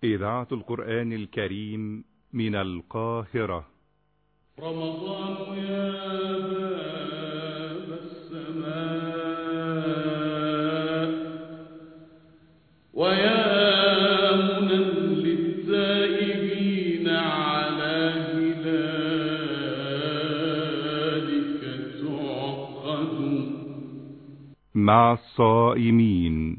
إذاعة القرآن الكريم من القاهرة رمضان يا باب السماء ويا منى للتائبين على هلالك تعقد مع الصائمين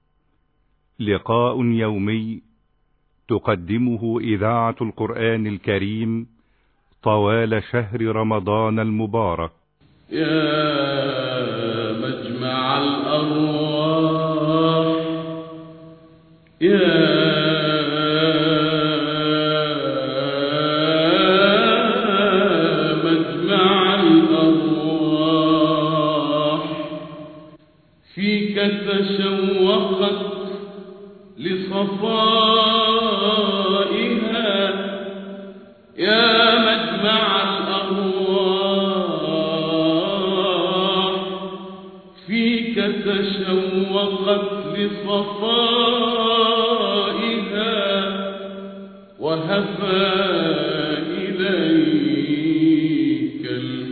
لقاء يومي تقدمه إذاعة القرآن الكريم طوال شهر رمضان المبارك يا مجمع الأرواح يا مجمع الأرواح فيك تشوقت لصفائها يا مجمع الأرواح فيك تشوقت لصفائها وهفى إليك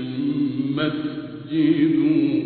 المسجد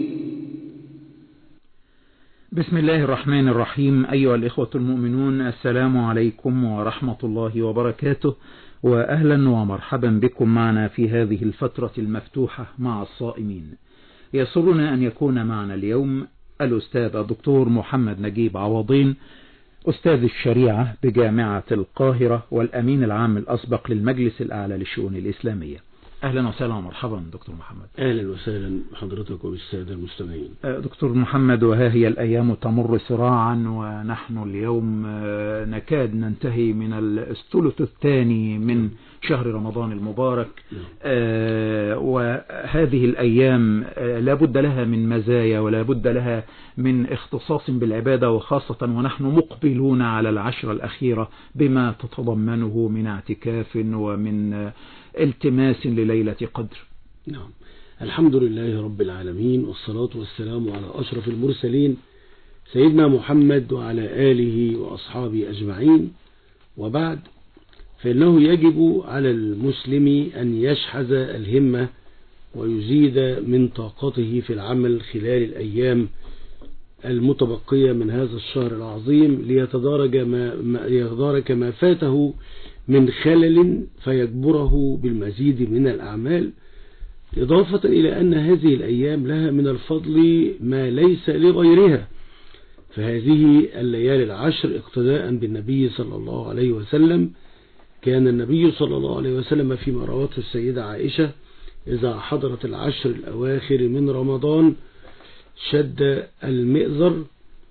بسم الله الرحمن الرحيم أيها الإخوة المؤمنون السلام عليكم ورحمة الله وبركاته وأهلا ومرحبا بكم معنا في هذه الفترة المفتوحة مع الصائمين يسرنا أن يكون معنا اليوم الأستاذ الدكتور محمد نجيب عوضين أستاذ الشريعة بجامعة القاهرة والأمين العام الأسبق للمجلس الأعلى للشؤون الإسلامية أهلا وسهلا ومرحبا دكتور محمد أهلا وسهلا بحضرتك وبالسادة المستمعين دكتور محمد وها هي الأيام تمر سراعا ونحن اليوم نكاد ننتهي من الثلث الثاني من شهر رمضان المبارك وهذه الأيام لا بد لها من مزايا ولا بد لها من اختصاص بالعبادة وخاصة ونحن مقبلون على العشر الأخيرة بما تتضمنه من اعتكاف ومن التماس لليلة قدر نعم الحمد لله رب العالمين والصلاة والسلام على أشرف المرسلين سيدنا محمد وعلى آله وأصحابه أجمعين وبعد فإنه يجب على المسلم أن يشحذ الهمة ويزيد من طاقته في العمل خلال الأيام المتبقية من هذا الشهر العظيم ليتدارج ما, ما, يتدارك ما فاته من خلل فيجبره بالمزيد من الأعمال إضافة إلى أن هذه الأيام لها من الفضل ما ليس لغيرها فهذه الليالي العشر اقتداء بالنبي صلى الله عليه وسلم كان النبي صلى الله عليه وسلم فيما روته السيدة عائشة إذا حضرت العشر الأواخر من رمضان شد المئزر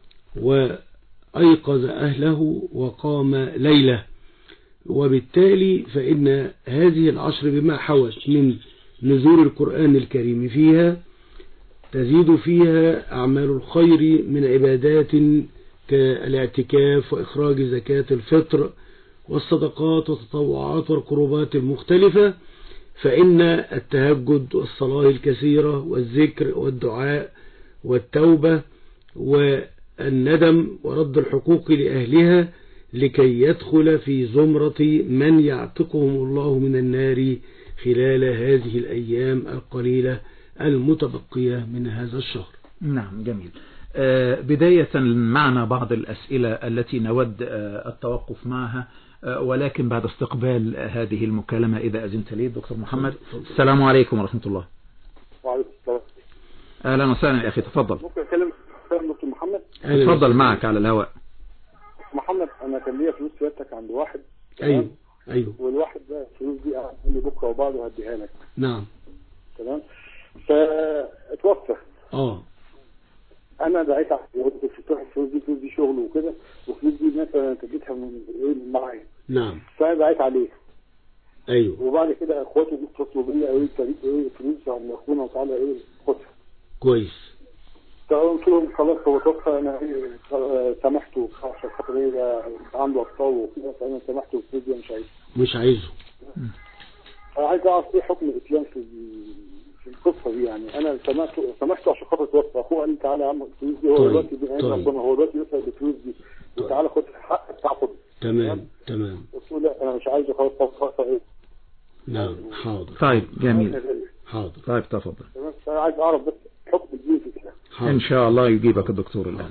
وأيقظ أهله وقام ليلة وبالتالي فإن هذه العشر بما حوت من نزول القرآن الكريم فيها تزيد فيها أعمال الخير من عبادات كالاعتكاف وإخراج زكاة الفطر والصدقات والتطوعات والقربات المختلفة فإن التهجد والصلاة الكثيرة والذكر والدعاء والتوبة والندم ورد الحقوق لأهلها لكي يدخل في زمرة من يعتقهم الله من النار خلال هذه الأيام القليلة المتبقية من هذا الشهر نعم جميل بداية معنا بعض الأسئلة التي نود التوقف معها ولكن بعد استقبال هذه المكالمة إذا أذنت لي دكتور محمد السلام عليكم ورحمة الله وعليكم السلام أهلا وسهلا يا أخي تفضل ممكن أكلم دكتور محمد تفضل معك على الهواء محمد أنا كان ليا فلوس سيادتك عند واحد أيوه أيوه والواحد ده الفلوس دي قعد يقول لي بكرة وبعده هديها لك نعم تمام فاتوفى اه انا دعيت على قلت فتوح الفلوس دي الفلوس دي شغل وكده والفلوس دي مثلا انت جيتها من ايه من معايا نعم فانا دعيت عليه ايوه وبعد كده اخواته اتصلوا بيا قالوا لي طريق ايه فلوس عند اخونا وتعالى ايه خدها كويس فقلت لهم خلاص هو توفى انا ايه سامحته عشان خاطر ايه ده عنده اطفال وكده فانا سامحته الفلوس دي مش عايزها مش عايزه انا عايز اعرف ايه حكم الاسلام في في القصه دي يعني انا سمعته سمحته عشان خاطر توفى اخوه قال لي تعالى يا عم الفلوس دي هو طيب، دلوقتي بيعمل طيب. ربنا هو دلوقتي يسال بالفلوس دي وتعالى خد الحق بتاع خد تمام تمام قلت له لا انا مش عايزه خلاص طب خلاص ايه نعم حاضر طيب جميل حاضر طيب تفضل تمام فانا عايز اعرف بس حكم الدين في كده حاضر إن شاء الله يجيبك الدكتور الآن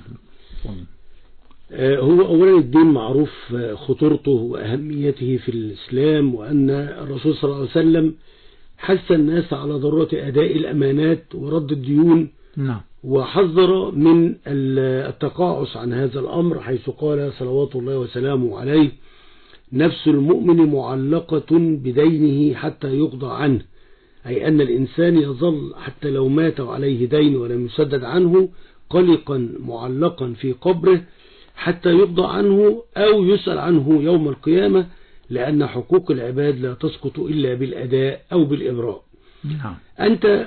آه، هو أولا الدين معروف آه، خطورته وأهميته في الإسلام وأن الرسول صلى الله عليه وسلم حث الناس على ضرورة أداء الأمانات ورد الديون نعم وحذر من ال- التقاعس عن هذا الأمر حيث قال صلوات الله وسلامه عليه نفس المؤمن معلقة بدينه حتى يقضى عنه أي أن الإنسان يظل حتى لو مات وعليه دين ولم يسدد عنه قلقا معلقا في قبره حتى يقضى عنه أو يسأل عنه يوم القيامة لأن حقوق العباد لا تسقط إلا بالأداء أو بالإبراء نعم أنت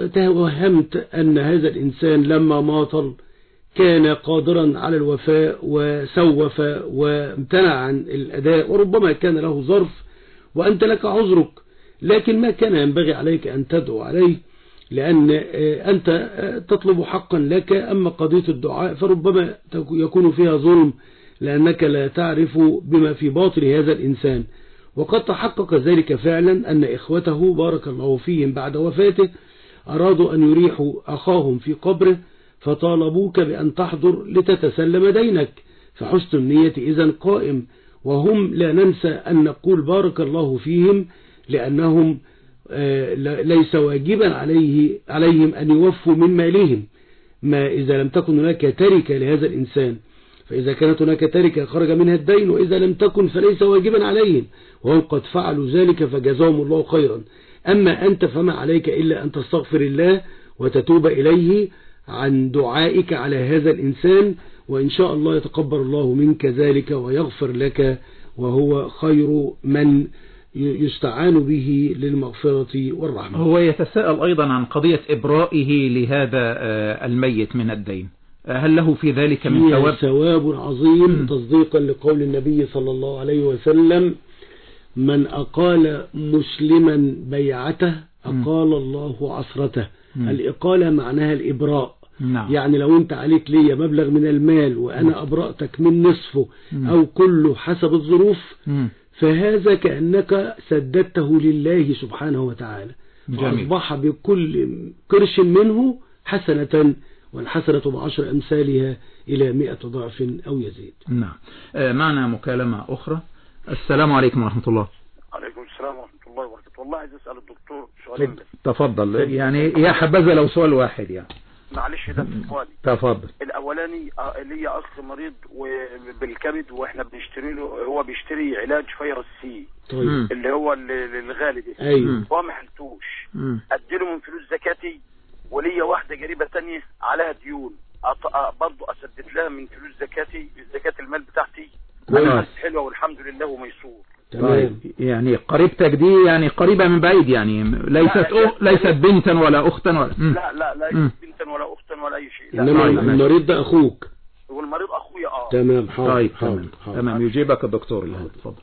توهمت أن هذا الإنسان لما ماطل كان قادرا على الوفاء وسوف وامتنع عن الأداء وربما كان له ظرف وأنت لك عذرك لكن ما كان ينبغي عليك أن تدعو عليه لأن آه، أنت آه، تطلب حقا لك أما قضية الدعاء فربما تك- يكون فيها ظلم لأنك لا تعرف بما في باطن هذا الإنسان وقد تحقق ذلك فعلا أن إخوته بارك الله فيهم بعد وفاته أرادوا أن يريحوا أخاهم في قبره فطالبوك بأن تحضر لتتسلم دينك فحسن النية إذا قائم وهم لا ننسى أن نقول بارك الله فيهم لأنهم آه، ل- ليس واجبا عليه عليهم أن يوفوا من مالهم ما إذا لم تكن هناك تركة لهذا الإنسان فإذا كانت هناك تركة خرج منها الدين وإذا لم تكن فليس واجبا عليهم وهم قد فعلوا ذلك فجزاهم الله خيرا أما أنت فما عليك إلا أن تستغفر الله وتتوب إليه عن دعائك على هذا الإنسان وإن شاء الله يتقبل الله منك ذلك ويغفر لك وهو خير من ي- يستعان به للمغفرة والرحمة هو يتساءل أيضا عن قضية إبرائه لهذا آه، الميت من الدين آه، هل له في ذلك من فيها ثواب ثواب عظيم مم. تصديقا لقول النبي صلى الله عليه وسلم من أقال مسلما بيعته مم. أقال الله عثرته مم. الإقالة معناها الإبراء نعم يعني لو انت عليك ليا مبلغ من المال وانا ابرأتك من نصفه مم. او كله حسب الظروف مم. فهذا كأنك سددته لله سبحانه وتعالى جميل. فأصبح بكل قرش منه حسنة والحسنة بعشر أمثالها إلى مئة ضعف أو يزيد نعم آه، معنا مكالمة أخرى السلام عليكم ورحمة الله عليكم السلام ورحمة الله وبركاته والله عايز أسأل الدكتور سؤالين بس تفضل يعني يا حبذا لو سؤال واحد يعني معلش ده في سؤالي تفضل الأولاني آه، ليا أخ مريض و- بالكبد وإحنا بنشتري له هو بيشتري علاج فيروس سي طيب مم. اللي هو ال- ال- الغالي ده أيوه هو ما حلتوش مم. أديله من فلوس زكاتي وليا واحدة قريبة تانية عليها ديون أط- آه، برضه أسدد لها من فلوس زكاتي زكاة المال بتاعتي كويس. حلوة والحمد لله وميسور تمام طيب يعني قريبتك دي يعني قريبة من بعيد يعني ليست لا، لا. أخ ليست بنتا ولا أختا ولا مم. لا لا لا مم. بنتا ولا أختا ولا أي شيء لا إنما طيب، ماشي. المريض ده أخوك والمريض أخويا أه تمام حاضر طيب حاضر تمام حاضر. تمام يجيبك الدكتور الآن تفضل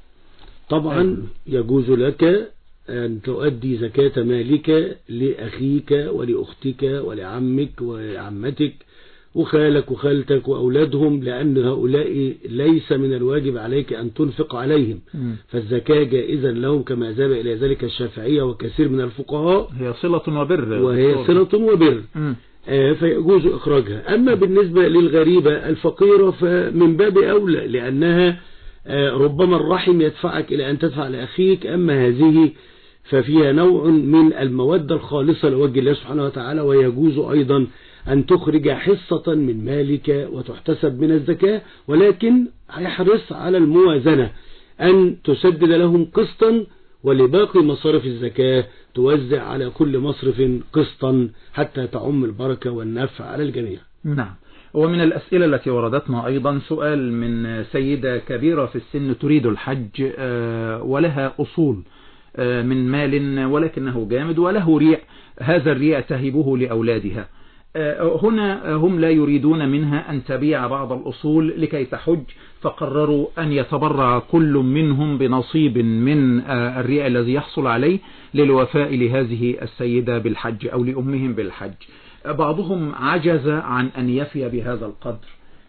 طبعا يجوز لك أن تؤدي زكاة مالك لأخيك ولأختك ولعمك وعمتك وخالك وخالتك وأولادهم لأن هؤلاء ليس من الواجب عليك أن تنفق عليهم مم. فالزكاة جائزا لهم كما ذهب إلى ذلك الشافعية وكثير من الفقهاء هي صلة وبر وهي دكتور. صلة وبر مم. آه، فيجوز إخراجها أما بالنسبة للغريبة الفقيرة فمن باب أولى لأنها آه، ربما الرحم يدفعك إلى أن تدفع لأخيك أما هذه ففيها نوع من المودة الخالصة لوجه الله سبحانه وتعالى ويجوز أيضا أن تخرج حصة من مالك وتحتسب من الزكاة ولكن يحرص على الموازنة أن تسدد لهم قسطا ولباقي مصارف الزكاة توزع على كل مصرف قسطا حتى تعم البركة والنفع على الجميع نعم ومن الأسئلة التي وردتنا أيضا سؤال من سيدة كبيرة في السن تريد الحج آه، ولها أصول آه، من مال ولكنه جامد وله ريع هذا الريع تهبه لأولادها آه، هنا هم لا يريدون منها أن تبيع بعض الأصول لكي تحج فقرروا أن يتبرع كل منهم بنصيب من آه، الريع الذي يحصل عليه للوفاء لهذه السيدة بالحج أو لأمهم بالحج بعضهم عجز عن أن يفي بهذا القدر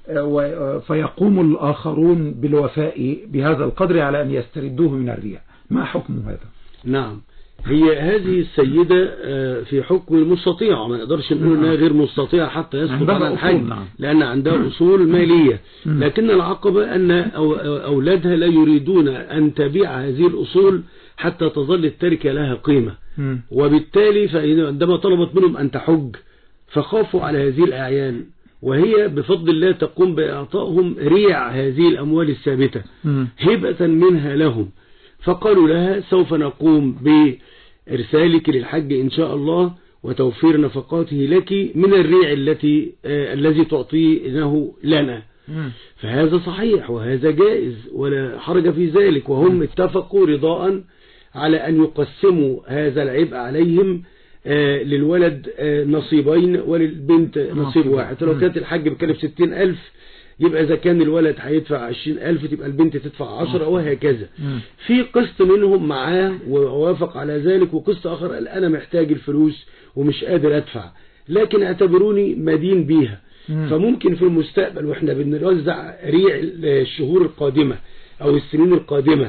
آه، و- آه، فيقوم الآخرون بالوفاء بهذا القدر على أن يستردوه من الرياء ما حكم هذا نعم هي هذه السيدة آه، في حكم المستطيعة ما نقدرش نقول انها غير مستطيعة حتى يسقط عندها عنها أصول، الحج نعم. لأن عندها أصول مالية مم. لكن العقبة أن أو- أولادها لا يريدون أن تبيع هذه الأصول حتى تظل التركة لها قيمة مم. وبالتالي فإن- عندما طلبت منهم أن تحج فخافوا على هذه الأعيان وهي بفضل الله تقوم بإعطائهم ريع هذه الأموال الثابتة مم. هبة منها لهم فقالوا لها سوف نقوم بإرسالك للحج إن شاء الله وتوفير نفقاته لك من الريع التي آه الذي تعطينه لنا مم. فهذا صحيح وهذا جائز ولا حرج في ذلك وهم اتفقوا رضاء على أن يقسموا هذا العبء عليهم آه، للولد آه، نصيبين وللبنت نصيب نصيب واحد واحد. فلو مم. كانت الحج بكلف ستين ألف يبقى إذا كان الولد هيدفع عشرين ألف تبقى البنت تدفع عشرة وهكذا مم. في قسط منهم معاه ووافق على ذلك وقسط آخر قال أنا محتاج الفلوس ومش قادر أدفع لكن اعتبروني مدين بيها مم. فممكن في المستقبل واحنا بنوزع ريع الشهور القادمة او السنين القادمة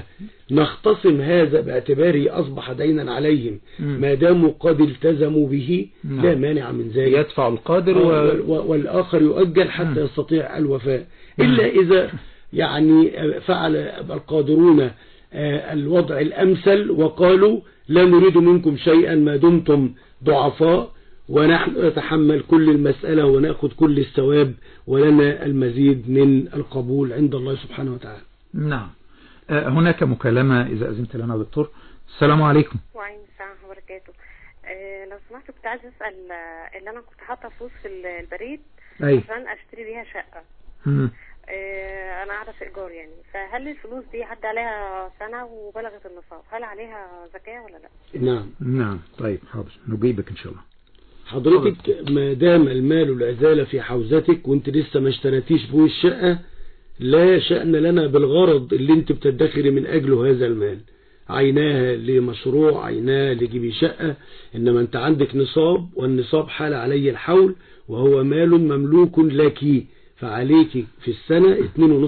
نختصم هذا باعتباره اصبح دينا عليهم مم. ما داموا قد التزموا به نعم. لا مانع من ذلك يدفع القادر آه، و... وال- والآخر يؤجل حتى مم. يستطيع الوفاء إلا إذا يعني فعل القادرون آه، الوضع الأمثل وقالوا لا نريد منكم شيئا ما دمتم ضعفاء ونحن نتحمل كل المسألة ونأخذ كل الثواب ولنا المزيد من القبول عند الله سبحانه وتعالى نعم آه، هناك مكالمة إذا أذنت لنا دكتور السلام عليكم وعليكم السلام ورحمة الله وبركاته آه، لو سمحت كنت عايز اسال آه، اللي انا كنت حاطه فلوس في ال- البريد أي عشان اشتري بيها شقه مم. آه، انا قاعده في ايجار يعني فهل الفلوس دي عدى عليها سنه وبلغت النصاب هل عليها زكاه ولا لا نعم نعم طيب حاضر نجيبك إن شاء الله حضرتك ما دام المال لا زال في حوزتك وانت لسه ما اشتريتيش بوي الشقة لا شأن لنا بالغرض اللي انت بتدخري من اجله هذا المال عيناها لمشروع عيناها لجيبي شقة انما انت عندك نصاب والنصاب حال علي الحول وهو مال مملوك لك فعليك في السنة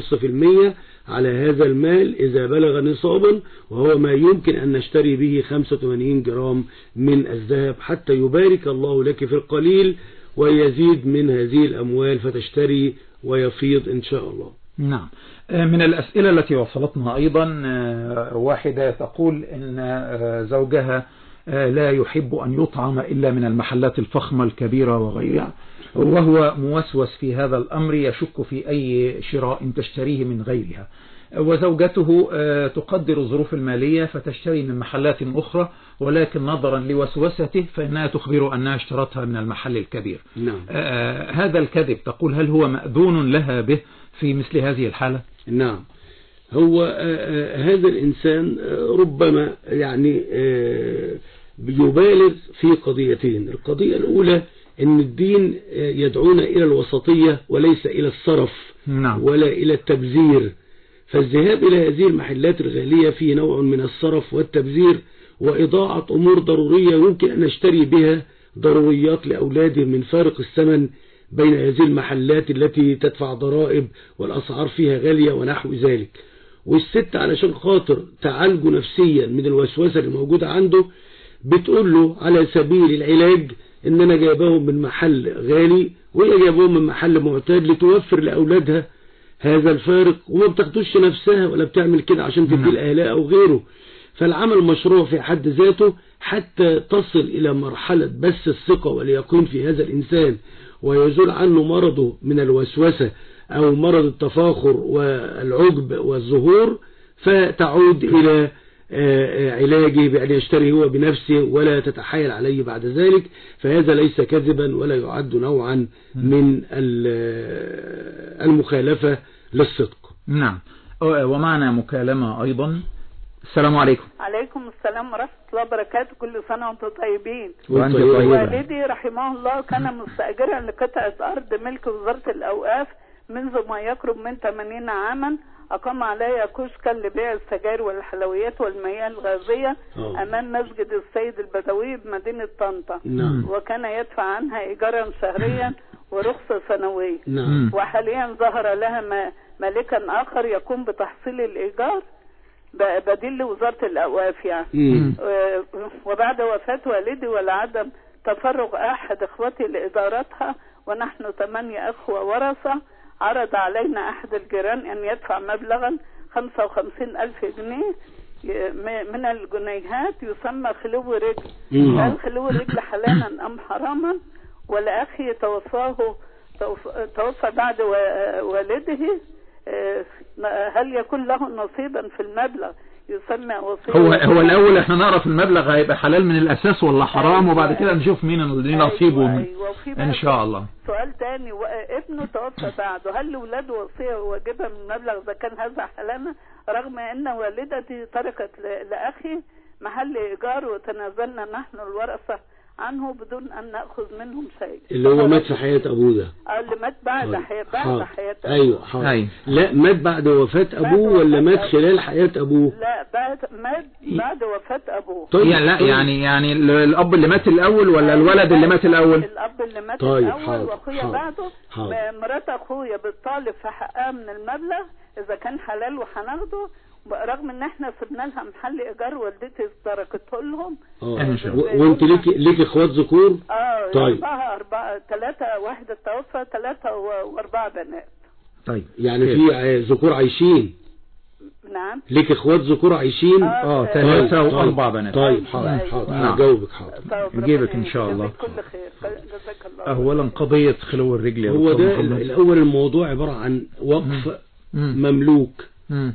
2.5% على هذا المال إذا بلغ نصابا وهو ما يمكن أن نشتري به 85 جرام من الذهب حتى يبارك الله لك في القليل ويزيد من هذه الأموال فتشتري ويفيض إن شاء الله نعم آه، من الأسئلة التي وصلتنا أيضا آه، واحدة تقول أن آه، زوجها آه، لا يحب أن يطعم إلا من المحلات الفخمة الكبيرة وغيرها وهو موسوس في هذا الأمر يشك في أي شراء تشتريه من غيرها وزوجته آه، تقدر الظروف المالية فتشتري من محلات أخرى ولكن نظرا لوسوسته فإنها تخبر أنها اشترتها من المحل الكبير نعم آه، هذا الكذب تقول هل هو مأذون لها به في مثل هذه الحالة نعم هو آه، آه، هذا الإنسان آه، ربما يعني آه، بيبالغ في قضيتين القضية الأولى أن الدين آه، يدعونا إلى الوسطية وليس إلى الصرف نعم ولا إلى التبذير فالذهاب إلى هذه المحلات الغالية فيه نوع من الصرف والتبذير وإضاعة أمور ضرورية يمكن أن نشتري بها ضروريات لأولادهم من فارق الثمن بين هذه المحلات التي تدفع ضرائب والأسعار فيها غالية ونحو ذلك والست علشان خاطر تعالجه نفسيا من الوسوسة اللي موجودة عنده بتقول له على سبيل العلاج ان انا جايباهم من محل غالي وهي جايباهم من محل معتاد لتوفر لاولادها هذا الفارق وما بتاخدوش نفسها ولا بتعمل كده عشان تدي الاهلاء او غيره فالعمل مشروع في حد ذاته حتى تصل الى مرحلة بس الثقة واليقين في هذا الانسان ويزول عنه مرضه من الوسوسة او مرض التفاخر والعجب والظهور فتعود الى آه، آه، علاجه بأن يشتري هو بنفسه ولا تتحايل عليه بعد ذلك فهذا ليس كذبا ولا يعد نوعا من ال- المخالفة للصدق نعم آه، ومعنا مكالمة أيضا السلام عليكم عليكم السلام ورحمة الله وبركاته كل سنة وانتم طيبين وأنت طيب. طيبة والدي رحمه الله كان مستأجرا لقطعة أرض ملك وزارة الأوقاف منذ ما يقرب من 80 عاما أقام عليها كشكا لبيع السجاير والحلويات والمياه الغازية آه. أمام مسجد السيد البدوي بمدينة طنطا نعم وكان يدفع عنها إيجارا شهريا ورخصة سنوية نعم وحاليا ظهر لها ما- مالكا آخر يقوم بتحصيل الإيجار ب- بديل لوزارة الأوقاف يعني مم. و- وبعد وفاة والدي ولعدم تفرغ أحد إخوتي لإدارتها ونحن ثمانية أخوة ورثة عرض علينا أحد الجيران أن يدفع مبلغا 55 ألف جنيه ي- م- من الجنيهات يسمى خلو رجل مم. هل خلو الرجل حلالا أم حراما ولأخي توفاه توف- توفى بعد و- والده آه، هل يكون له نصيبا في المبلغ يسمى وصية هو هو الاول احنا نعرف المبلغ هيبقى حلال من الاساس ولا حرام أيوة. وبعد كده نشوف مين اللي ليه نصيبه أيوة ومين أيوة. وفي بقى ان شاء الله سؤال تاني و- ابنه توفى بعده هل لولاده وصية واجبة من المبلغ إذا كان هذا حلالا رغم أن والدتي تركت ل- لأخي محل إيجار وتنازلنا نحن الورثة عنه بدون أن نأخذ منهم شيء اللي هو مات في حياة أبوه ده آه، اللي مات بعد طيب. حياة بعد حاضر. حياة أيوه حاضر أيوه. لا مات بعد وفاة أبوه وفاة ولا مات أبوه. خلال حياة أبوه لا بعد مات بعد وفاة أبوه طيب يعني لا طيب. يعني يعني ال- الاب اللي مات الاول ولا الولد اللي مات الاول الاب اللي مات طيب، الاول حاضر، واخويا حاضر، بعده حاضر. م- مرات اخويا بتطالب في حقها من المبلغ اذا كان حلال وهناخده رغم ان احنا سبنا لها محل ايجار والدتي تركته لهم اه إن شاء و- وانت ليك ليك اخوات ذكور اه طيب. اربعه اربعه ثلاثه واحده توفى ثلاثه و- واربعه بنات طيب يعني خير. في ع- ذكور عايشين نعم ليك اخوات ذكور عايشين اه طيب، ثلاثة طيب. واربع بنات طيب حاضر أيوة. حاضر نعم. هجاوبك حاضر طيب، نجيبك ربنا إن شاء الله. يجزيك كل خير جزاك الله اولا قضية خلو الرجل يا هو دكتور ده محمد. ال- الاول الموضوع عبارة عن وقف مم. مملوك مم.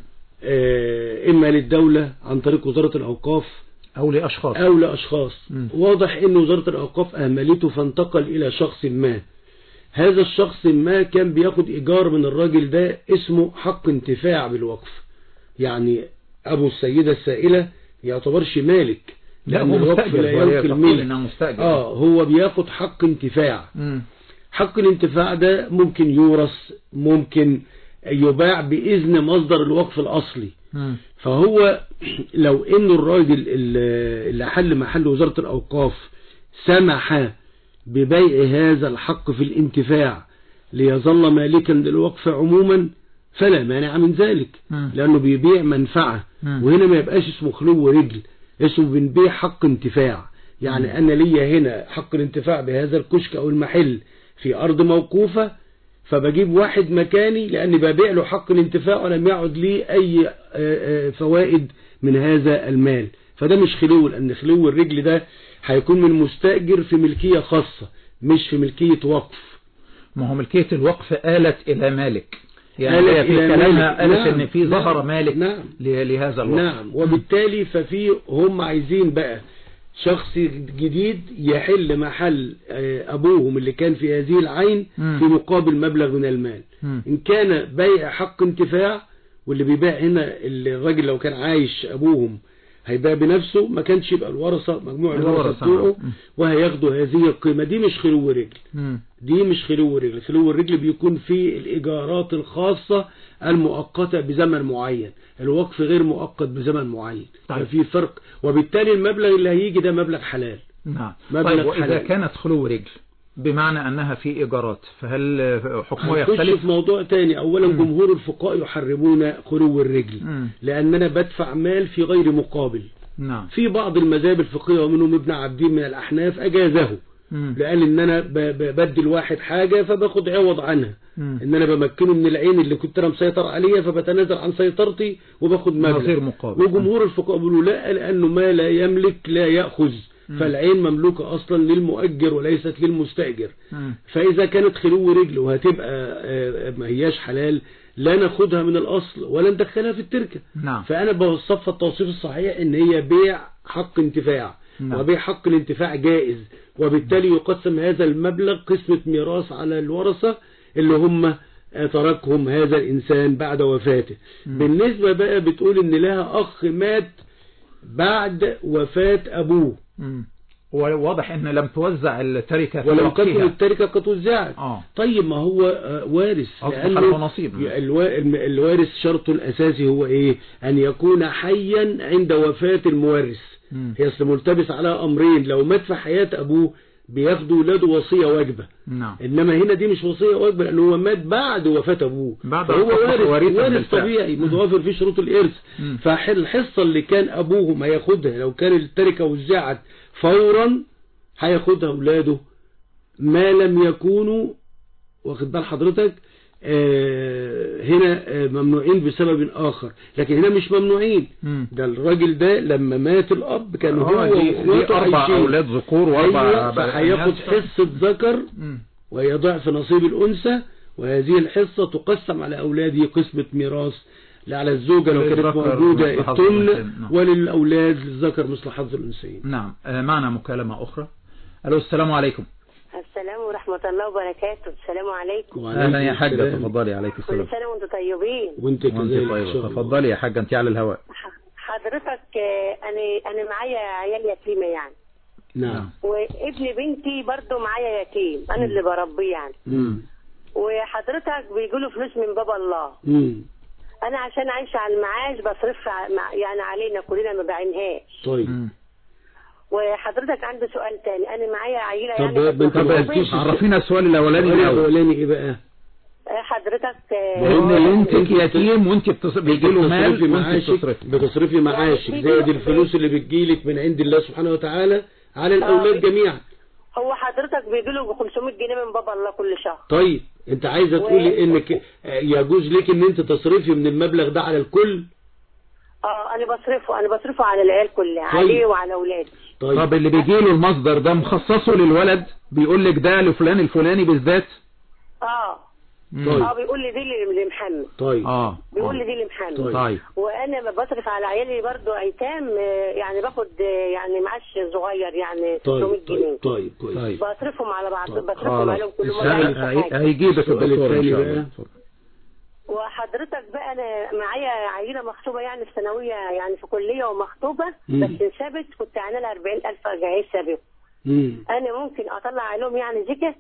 آه، اما للدولة عن طريق وزارة الاوقاف او لاشخاص او لاشخاص مم. واضح ان وزارة الاوقاف اهملته فانتقل الى شخص ما هذا الشخص ما كان بياخد ايجار من الراجل ده اسمه حق انتفاع بالوقف يعني ابو السيدة السائلة يعتبرش مالك لا لأن هو الوقف مستأجر لا وهي ينقل تقول ملك انه مستأجر اه هو بياخد حق انتفاع مم. حق الانتفاع ده ممكن يورث ممكن يباع بإذن مصدر الوقف الأصلي مم. فهو لو ان الراجل اللي اللي حل محل وزارة الأوقاف سمح ببيع هذا الحق في الانتفاع ليظل مالكا للوقف عموما فلا مانع من ذلك مم. لأنه بيبيع منفعة مم. وهنا ما يبقاش اسمه خلو رجل اسمه بنبيع حق انتفاع يعني أنا ليا هنا حق الانتفاع بهذا الكشك أو المحل في أرض موقوفة فبجيب واحد مكاني لأني ببيع له حق الانتفاع ولم يعد لي أي آه، آه، فوائد من هذا المال فده مش خلو لأن خلو الرجل ده هيكون من مستأجر في ملكية خاصة مش في ملكية وقف ما هو ملكية الوقف آلت إلى مالك يعني آلت هي في إلى كلامها مالك. قالت نعم. إن في ظهر نعم. مالك نعم. ل- لهذا الوقف نعم وبالتالي ففي هم عايزين بقى شخص جديد يحل محل آه، أبوهم اللي كان في هذه العين مم. في مقابل مبلغ من المال مم. إن كان بيع حق انتفاع واللي بيبيع هنا الراجل لو كان عايش أبوهم هيبيع بنفسه ما كانش يبقى الورثة مجموع الورثة الورثة، بتوعه نعم. وهياخدوا هذه القيمة دي مش خلو رجل مم. دي مش خلو رجل خلو الرجل بيكون في الإيجارات الخاصة المؤقتة بزمن معين الوقف غير مؤقت بزمن معين طيب. ففي فرق وبالتالي المبلغ اللي هيجي ده مبلغ حلال نعم مبلغ طيب وإذا حلال. كانت خلو رجل بمعنى أنها في إيجارات فهل حكمه هنخش يختلف في موضوع تاني أولا مم. جمهور الفقهاء يحرمون خلو الرجل مم. لأن أنا بدفع مال في غير مقابل نعم في بعض المذاهب الفقهية ومنهم ابن عبدين من الأحناف أجازه مم. لقال ان انا ب- ب- بدي الواحد حاجة فباخد عوض عنها مم. ان انا بمكنه من العين اللي كنت انا مسيطر عليها فبتنازل عن سيطرتي وباخد مبلغ نظير مقابل. وجمهور الفقهاء بيقولوا لا لانه ما لا يملك لا ياخذ فالعين مملوكة اصلا للمؤجر وليست للمستاجر مم. فاذا كانت خلو رجل وهتبقى آه، ما هياش حلال لا ناخدها من الاصل ولا ندخلها في التركه نعم فانا بوصفها التوصيف الصحيح ان هي بيع حق انتفاع نعم. وبيع حق الانتفاع جائز وبالتالي يقسم هذا المبلغ قسمة ميراث على الورثة اللي هم تركهم هذا الإنسان بعد وفاته بالنسبة بقى بتقول إن لها أخ مات بعد وفاة أبوه مم. وواضح ان لم توزع التركة في ولم تكن وقتها التركة قد وزعت اه طيب ما هو آه، وارث أصبح لأنه له نصيب. الوا- الم- الوارث شرطه الأساسي هو إيه أن يكون حيا عند وفاة المورث مم. هي أصل ملتبس على أمرين لو مات في حياة أبوه بياخدوا ولاده وصية واجبة نعم انما هنا دي مش وصية واجبة لانه هو مات بعد وفاة ابوه بعد فهو أصبح وارث وارثاً وارث بالفعل. طبيعي متوافر فيه شروط الارث مم. فالحصة اللي كان ابوه ما ياخدها لو كان التركة وزعت فورا هياخدها اولاده ما لم يكونوا واخد بال حضرتك آه هنا آه ممنوعين بسبب اخر لكن هنا مش ممنوعين مم. ده الراجل ده لما مات الاب كان هو آه، دي, دي واخواته أربع عايشين. أولاد ذكور وأربع أيوة بنات. فهياخد حصة ذكر مم. وهي ضعف نصيب الأنثى وهذه الحصة تقسم على أولاده قسمة ميراث على الزوجة لو كانت للذكر موجودة مثل حظ التمن الأنثيين. نعم. وللأولاد للذكر مثل حظ الأنثيين نعم آه، معنا مكالمة أخرى ألو السلام عليكم السلام ورحمة الله وبركاته السلام عليكم أهلا يا حاجة السلام. تفضلي عليك كل السلام سنة وانتم طيبين وانت وانت كذلك إن طيبة شاء الله. تفضلي يا حاجة انت على الهواء ح- حضرتك آه، انا انا معايا عيال يتيمة يعني نعم وابن بنتي برضو معايا يتيم انا اللي بربيه يعني مم. وحضرتك بيجيله فلوس من باب الله مم. انا عشان عايشة على المعاش بصرفها ع- مع- يعني علينا كلنا ما بعينهاش طيب مم. وحضرتك عندي سؤال تاني انا معايا عيلة طب يعني بنت طب قلتيش عرفينا السؤال الأولاني السؤال الأول الأولاني إيه بقى؟ آه، حضرتك آه، وإن بنتك يتيم وانت بتص... بيجي له مال بتصرفي وانت معاشك بتصرفي بتصرفي معاشك زائد الفلوس اللي بتجيلك من عند الله سبحانه وتعالى على الأولاد جميعا هو حضرتك بيجيله ب 500 جنيه من باب الله كل شهر طيب انت عايزه تقولي انك آه، يجوز لك ان انت تصرفي من المبلغ ده على الكل اه انا بصرفه انا بصرفه على العيال كلها طيب. عليه وعلى اولادي طيب طب اللي بيجي له المصدر ده مخصصه للولد بيقول لك ده لفلان الفلاني بالذات اه طيب اه بيقول لي دي اللي لمحمد طيب اه بيقول لي دي لمحمد طيب. طيب وانا ما بصرف على عيالي برضو ايتام آه، يعني باخد آه، يعني معاش صغير يعني 600 طيب جنيه طيب طيب كويس طيب بصرفهم على بعض طيب. بصرفهم عليهم كل السؤال- مره عايز هي- حاجه هيجيبك السؤال الدكتور ان الثاني شاء بقى. الله اتفضل. وحضرتك بقى انا معايا عيله مخطوبه يعني في ثانويه يعني في كليه ومخطوبه مم. بس انثبت كنت عامله لها 40000 جهازها بيهم امم انا ممكن اطلع عليهم يعني زكاه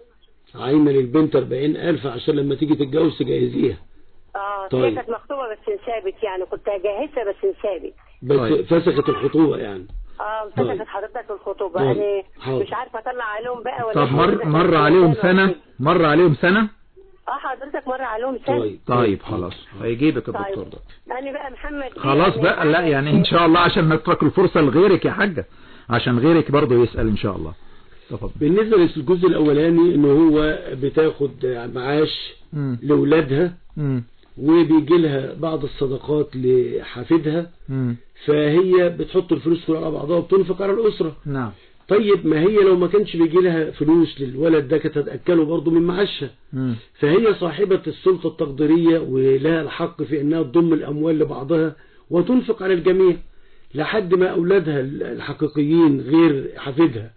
عاينه للبنت 40000 عشان لما تيجي تتجوز تجهزيها اه طيب. هي كانت مخطوبه بس انثبت يعني كنت هجهزها بس انثبت بس طيب. فسخت الخطوبه يعني اه طيب. مسكت حضرتك الخطوبه طيب. انا حاضر. مش عارفه اطلع عليهم بقى ولا طب مر حضرتك مر هتطلع عليهم ولا سنة كده؟ مر عليهم سنة اه حضرتك مر عليهم سنه طيب طيب خلاص هيجيبك الدكتور طيب ده انا بقى محمد خلاص بقى لا يعني ان شاء الله عشان ما تترك الفرصة لغيرك يا حاجة عشان غيرك برضه يسأل ان شاء الله تفضل بالنسبه للجزء الاولاني ان هو بتاخد معاش مم. لاولادها مم. وبيجي لها بعض الصدقات لحفيدها مم. فهي بتحط الفلوس كلها على بعضها وبتنفق على الاسره نعم طيب ما هي لو ما كانش بيجي لها فلوس للولد ده كانت هتاكله برضه من معاشها مم. فهي صاحبة السلطة التقديرية ولها الحق في انها تضم الاموال لبعضها وتنفق على الجميع لحد ما اولادها الحقيقيين غير حفيدها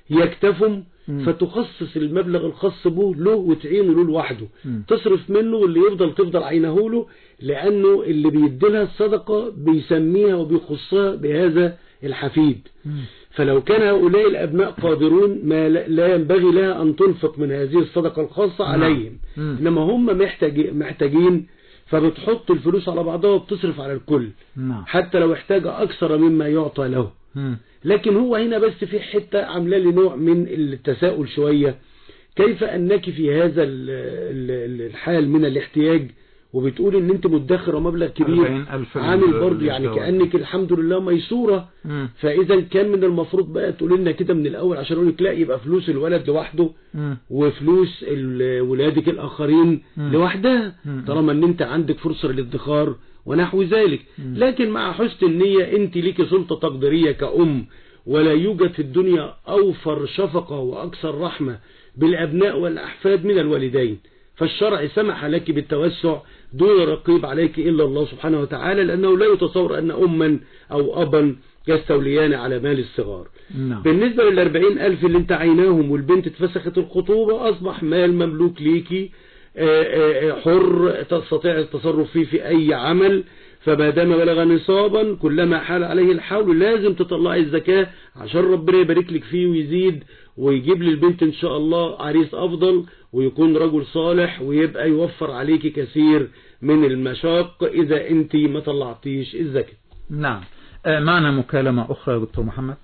يكتفوا مم. فتخصص المبلغ الخاص به له وتعينه له لوحده مم. تصرف منه واللي يفضل تفضل عينه له لانه اللي بيديلها الصدقة بيسميها وبيخصها بهذا الحفيد مم. فلو كان هؤلاء الأبناء قادرون ما لا- لا ينبغي لها أن تنفق من هذه الصدقة الخاصة نعم. عليهم مم. إنما هم محتاج- محتاجين فبتحط الفلوس على بعضها وبتصرف على الكل نعم حتى لو احتاج أكثر مما يعطى له مم. لكن هو هنا بس في حتة عامله لي نوع من التساؤل شوية كيف أنك في هذا ال- ال- الحال من الاحتياج وبتقول ان انت مدخرة مبلغ كبير 40,000 عامل لل- برضه يعني للجواز. كأنك الحمد لله ميسورة مم. فاذا كان من المفروض بقى تقول لنا كده من الاول عشان اقول لك لا يبقى فلوس الولد لوحده مم. وفلوس ال- ولادك الاخرين مم. لوحدها مم. طالما ان انت عندك فرصه للادخار ونحو ذلك لكن مع حسن النيه انت ليكي سلطه تقديريه كأم ولا يوجد في الدنيا اوفر شفقه واكثر رحمه بالابناء والاحفاد من الوالدين فالشرع سمح لك بالتوسع دون رقيب عليك إلا الله سبحانه وتعالى لأنه لا يتصور أن أما أو أبا يستوليان على مال الصغار نعم بالنسبة للأربعين ألف اللي انت عيناهم والبنت اتفسخت الخطوبة أصبح مال مملوك ليكي آه، آه، آه، حر تستطيع التصرف فيه في أي عمل فما دام بلغ نصابا كلما حال عليه الحول لازم تطلعي الزكاة عشان ربنا يبارك لك فيه ويزيد ويجيب للبنت إن شاء الله عريس أفضل ويكون رجل صالح ويبقى يوفر عليك كثير من المشاق إذا أنت ما طلعتيش الزكاة نعم آه، معنا مكالمة أخرى يا دكتور محمد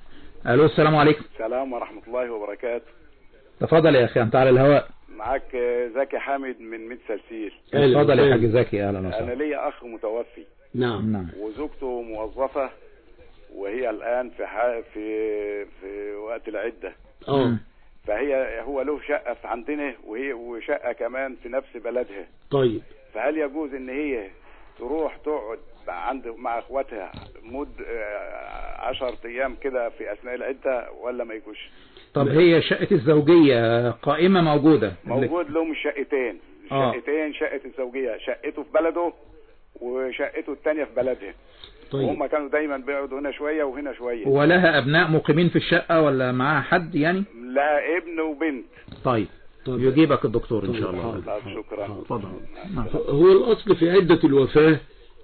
الو السلام عليكم السلام ورحمة الله وبركاته تفضل يا اخي انت على الهواء معاك آه، زكي حامد من ميت سلسيل أهلا تفضل يا وسهلا. حاج زكي اهلا أنا وسهلا ليا أخ متوفي نعم نعم وزوجته موظفة وهي الآن في ح... في في وقت العدة اه فهي هو له شقة في عندنا وهي وشقة كمان في نفس بلدها طيب فهل يجوز إن هي تروح تقعد عند مع اخواتها مد آه، عشر ايام كده في اثناء العده ولا ما يجوش طب هي شقة الزوجية قائمة موجودة موجود لهم شقتين آه. شقتين شقه الزوجيه شقته في بلده وشقته الثانيه في بلدها طيب وهم كانوا دايما بيقعدوا هنا شويه وهنا شويه ولها أبناء مقيمين في الشقة ولا معاها حد يعني لها ابن وبنت طيب طيب. يجيبك الدكتور إن شاء طيب، الله طب شكرا اتفضل نعم. هو الأصل في عدة الوفاة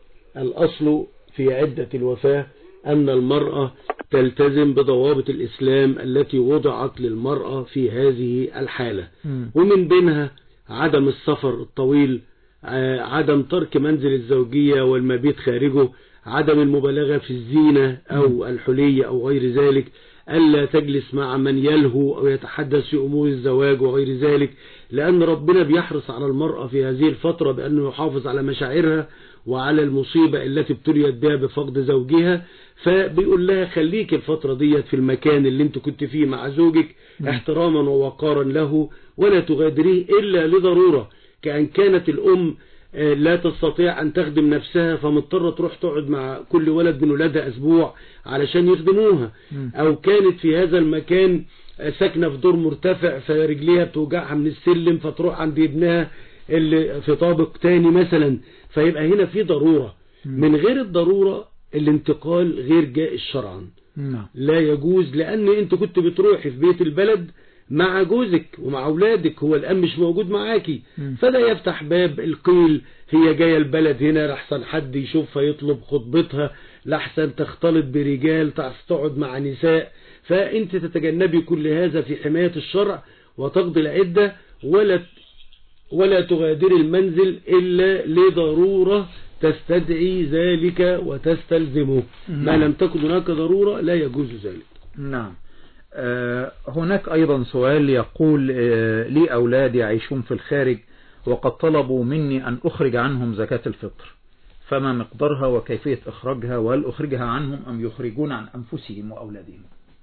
الأصل في عدة الوفاة أن المرأة تلتزم بضوابط الإسلام التي وضعت للمرأة في هذه الحالة مم. ومن بينها عدم السفر الطويل آه، عدم ترك منزل الزوجية والمبيت خارجه عدم المبالغة في الزينة أو الحلية أو غير ذلك ألا تجلس مع من يلهو أو يتحدث في أمور الزواج وغير ذلك لأن ربنا بيحرص على المرأة في هذه الفترة بأنه يحافظ على مشاعرها وعلى المصيبة التي ابتليت بها بفقد زوجها فبيقول لها خليك الفترة ديت في المكان اللي انت كنت فيه مع زوجك احتراما ووقارا له ولا تغادريه إلا لضرورة كأن كانت الأم آه، لا تستطيع أن تخدم نفسها فمضطرة تروح تقعد مع كل ولد من ولادها أسبوع علشان يخدموها أو كانت في هذا المكان آه، ساكنة في دور مرتفع فرجليها بتوجعها من السلم فتروح عند ابنها اللي في طابق تاني مثلا فيبقى هنا في ضرورة من غير الضرورة الانتقال غير جائز شرعا نعم لا يجوز لأن أنت كنت بتروحي في بيت البلد مع جوزك ومع أولادك هو الآن مش موجود معاكي مم. فده يفتح باب القيل هي جاية البلد هنا لحسن حد يشوفها يطلب خطبتها لحسن تختلط برجال تعرف تقعد مع نساء فأنت تتجنبي كل هذا في حماية الشرع وتقضي العدة ولا ولا تغادري المنزل إلا لضرورة تستدعي ذلك وتستلزمه ما نعم. لم تكن هناك ضرورة لا يجوز ذلك نعم آه، هناك أيضا سؤال يقول آه، لي أولاد يعيشون في الخارج وقد طلبوا مني أن أخرج عنهم زكاة الفطر فما مقدارها وكيفية إخراجها وهل أخرجها عنهم أم يخرجون عن أنفسهم وأولادهم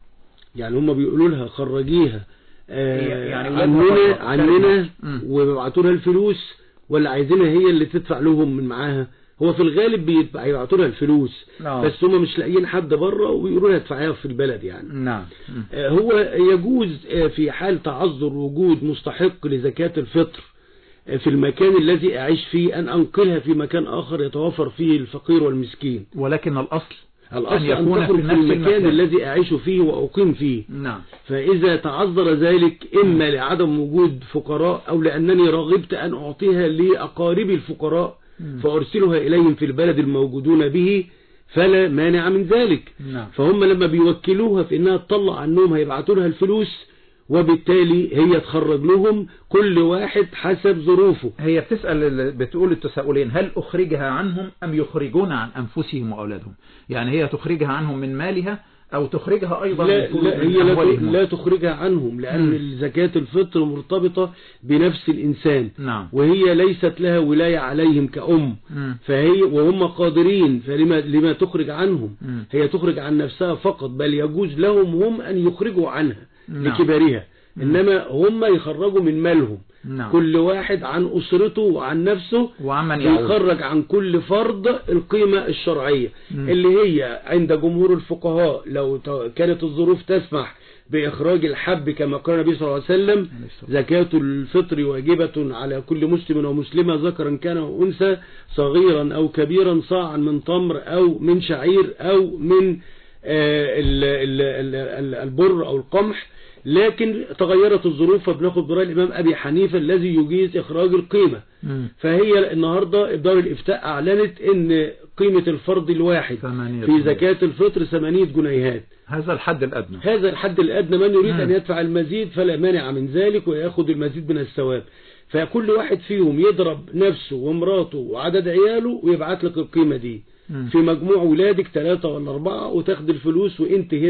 يعني هم بيقولوا لها خرجيها آه، هي- يعني ولادها عننا خارج عننا مصر. مم. وبيبعتوا لها الفلوس ولا عايزينها هي اللي تدفع لهم من معاها هو في الغالب بيبقى- هيبعتوا لها الفلوس نعم. بس هم مش لاقيين حد بره وبيقولوا لها ادفعيها في البلد يعني نعم مم. آه، هو يجوز آه، في حال تعذر وجود مستحق لزكاة الفطر آه، في المكان الذي أعيش فيه أن أنقلها في مكان آخر يتوفر فيه الفقير والمسكين ولكن الأصل الأصل أن, يكون تخرج في في نفس المكان المكان. الذي أعيش فيه وأقيم فيه نعم فإذا تعذر ذلك إما لعدم وجود فقراء أو لأنني رغبت أن أعطيها لأقاربي الفقراء فأرسلها إليهم في البلد الموجودون به فلا مانع من ذلك نعم فهم لما بيوكلوها في انها تطلع عنهم هيبعتوا لها الفلوس وبالتالي هي تخرج لهم كل واحد حسب ظروفه هي بتسأل بتقول التساؤلين هل أخرجها عنهم أم يخرجون عن أنفسهم وأولادهم يعني هي تخرجها عنهم من مالها أو تخرجها أيضا لا, من لا من هي لا, أموالهم لا تخرجها عنهم لأن مم. زكاة الفطر مرتبطة بنفس الإنسان نعم وهي ليست لها ولاية عليهم كأم مم. فهي وهم قادرين فلما لما تخرج عنهم مم. هي تخرج عن نفسها فقط بل يجوز لهم هم أن يخرجوا عنها نعم. لكبرها إنما هم يخرجوا من مالهم نعم كل واحد عن أسرته وعن نفسه وعمن يعود بيخرج عن كل فرد القيمة الشرعية مم. اللي هي عند جمهور الفقهاء لو ت- كانت الظروف تسمح بإخراج الحب كما قال النبي صلى الله عليه وسلم زكاة الفطر واجبة على كل مسلم ومسلمة ذكرا كان أو أنثى صغيرا أو كبيرا صاعا من تمر أو من شعير أو من آه، ال- ال- ال- ال- البر أو القمح لكن تغيرت الظروف فبناخد برأي الإمام أبي حنيفة الذي يجيز إخراج القيمة مم. فهي النهاردة دار الإفتاء أعلنت أن قيمة الفرد الواحد ثمانية في جنيه. زكاة الفطر ثمانية جنيهات هذا الحد الأدنى هذا الحد الأدنى من يريد مم. أن يدفع المزيد فلا مانع من ذلك ويأخذ المزيد من الثواب فكل واحد فيهم يضرب نفسه ومراته وعدد عياله ويبعت لك القيمة دي مم. في مجموع ولادك ثلاثة ولا أربعة وتاخد الفلوس وانت هنا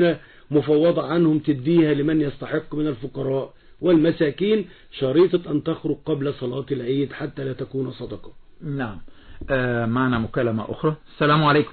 مفوضة عنهم تديها لمن يستحق من الفقراء والمساكين شريطة أن تخرج قبل صلاة العيد حتى لا تكون صدقة نعم آه معنا مكالمة أخرى السلام عليكم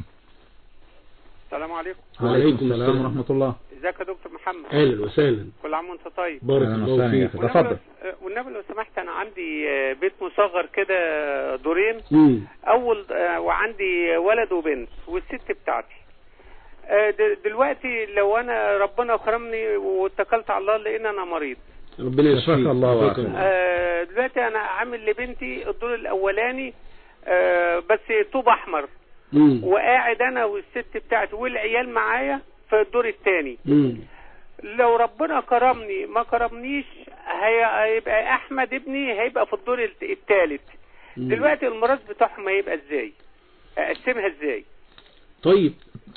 السلام عليكم وعليكم السلام السلام. ورحمة الله ازيك يا دكتور محمد أهلا وسهلا كل عام وانت طيب بارك أهلا الله وسهلا يا فيك أخي. تفضل والنبي لو سمحت انا عندي آه، بيت مصغر كده دورين مم. اول آه، وعندي ولد وبنت والست بتاعتي آه، د- دلوقتي لو انا ربنا كرمني واتكلت على الله لان انا مريض ربنا يشفيك شفاك الله شفاك وعافاك. آه، دلوقتي انا عامل لبنتي الدور الاولاني آه، بس طوب احمر مم. وقاعد انا والست بتاعتي والعيال معايا في الدور الثاني مم. لو ربنا كرمني ما كرمنيش هي- هيبقى احمد ابني هيبقى في الدور الثالث مم. دلوقتي الميراث بتاعهم هيبقى ازاي اقسمها ازاي طيب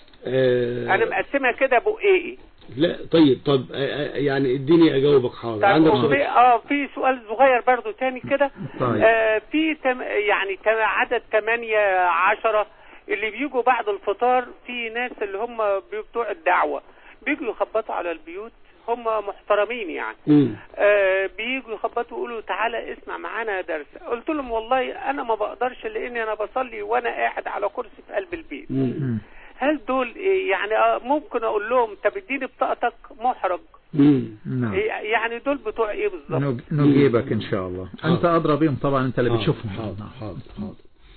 آه انا مقسمها كده بقيقي لا طيب طب آه، آه، يعني اديني اجاوبك حاضر طيب عندك وفي سؤال اه في سؤال صغير برضو تاني كده طيب. آه في تم يعني تم عدد 8 10 اللي بيجوا بعد الفطار في ناس اللي هم بتوع الدعوة بيجوا يخبطوا على البيوت هم محترمين يعني مم. آه بييجوا يخبطوا يقولوا تعالى اسمع معانا درس قلت لهم والله انا ما بقدرش لاني انا بصلي وانا قاعد على كرسي في قلب البيت مم. هل دول إيه يعني آه ممكن اقول لهم طب اديني بطاقتك محرج مم. نعم إيه يعني دول بتوع ايه بالظبط نج- نجيبك إن شاء الله أنت أدرى بهم طبعا أنت اللي حاضر، بتشوفهم حاضر نعم. حاضر حاضر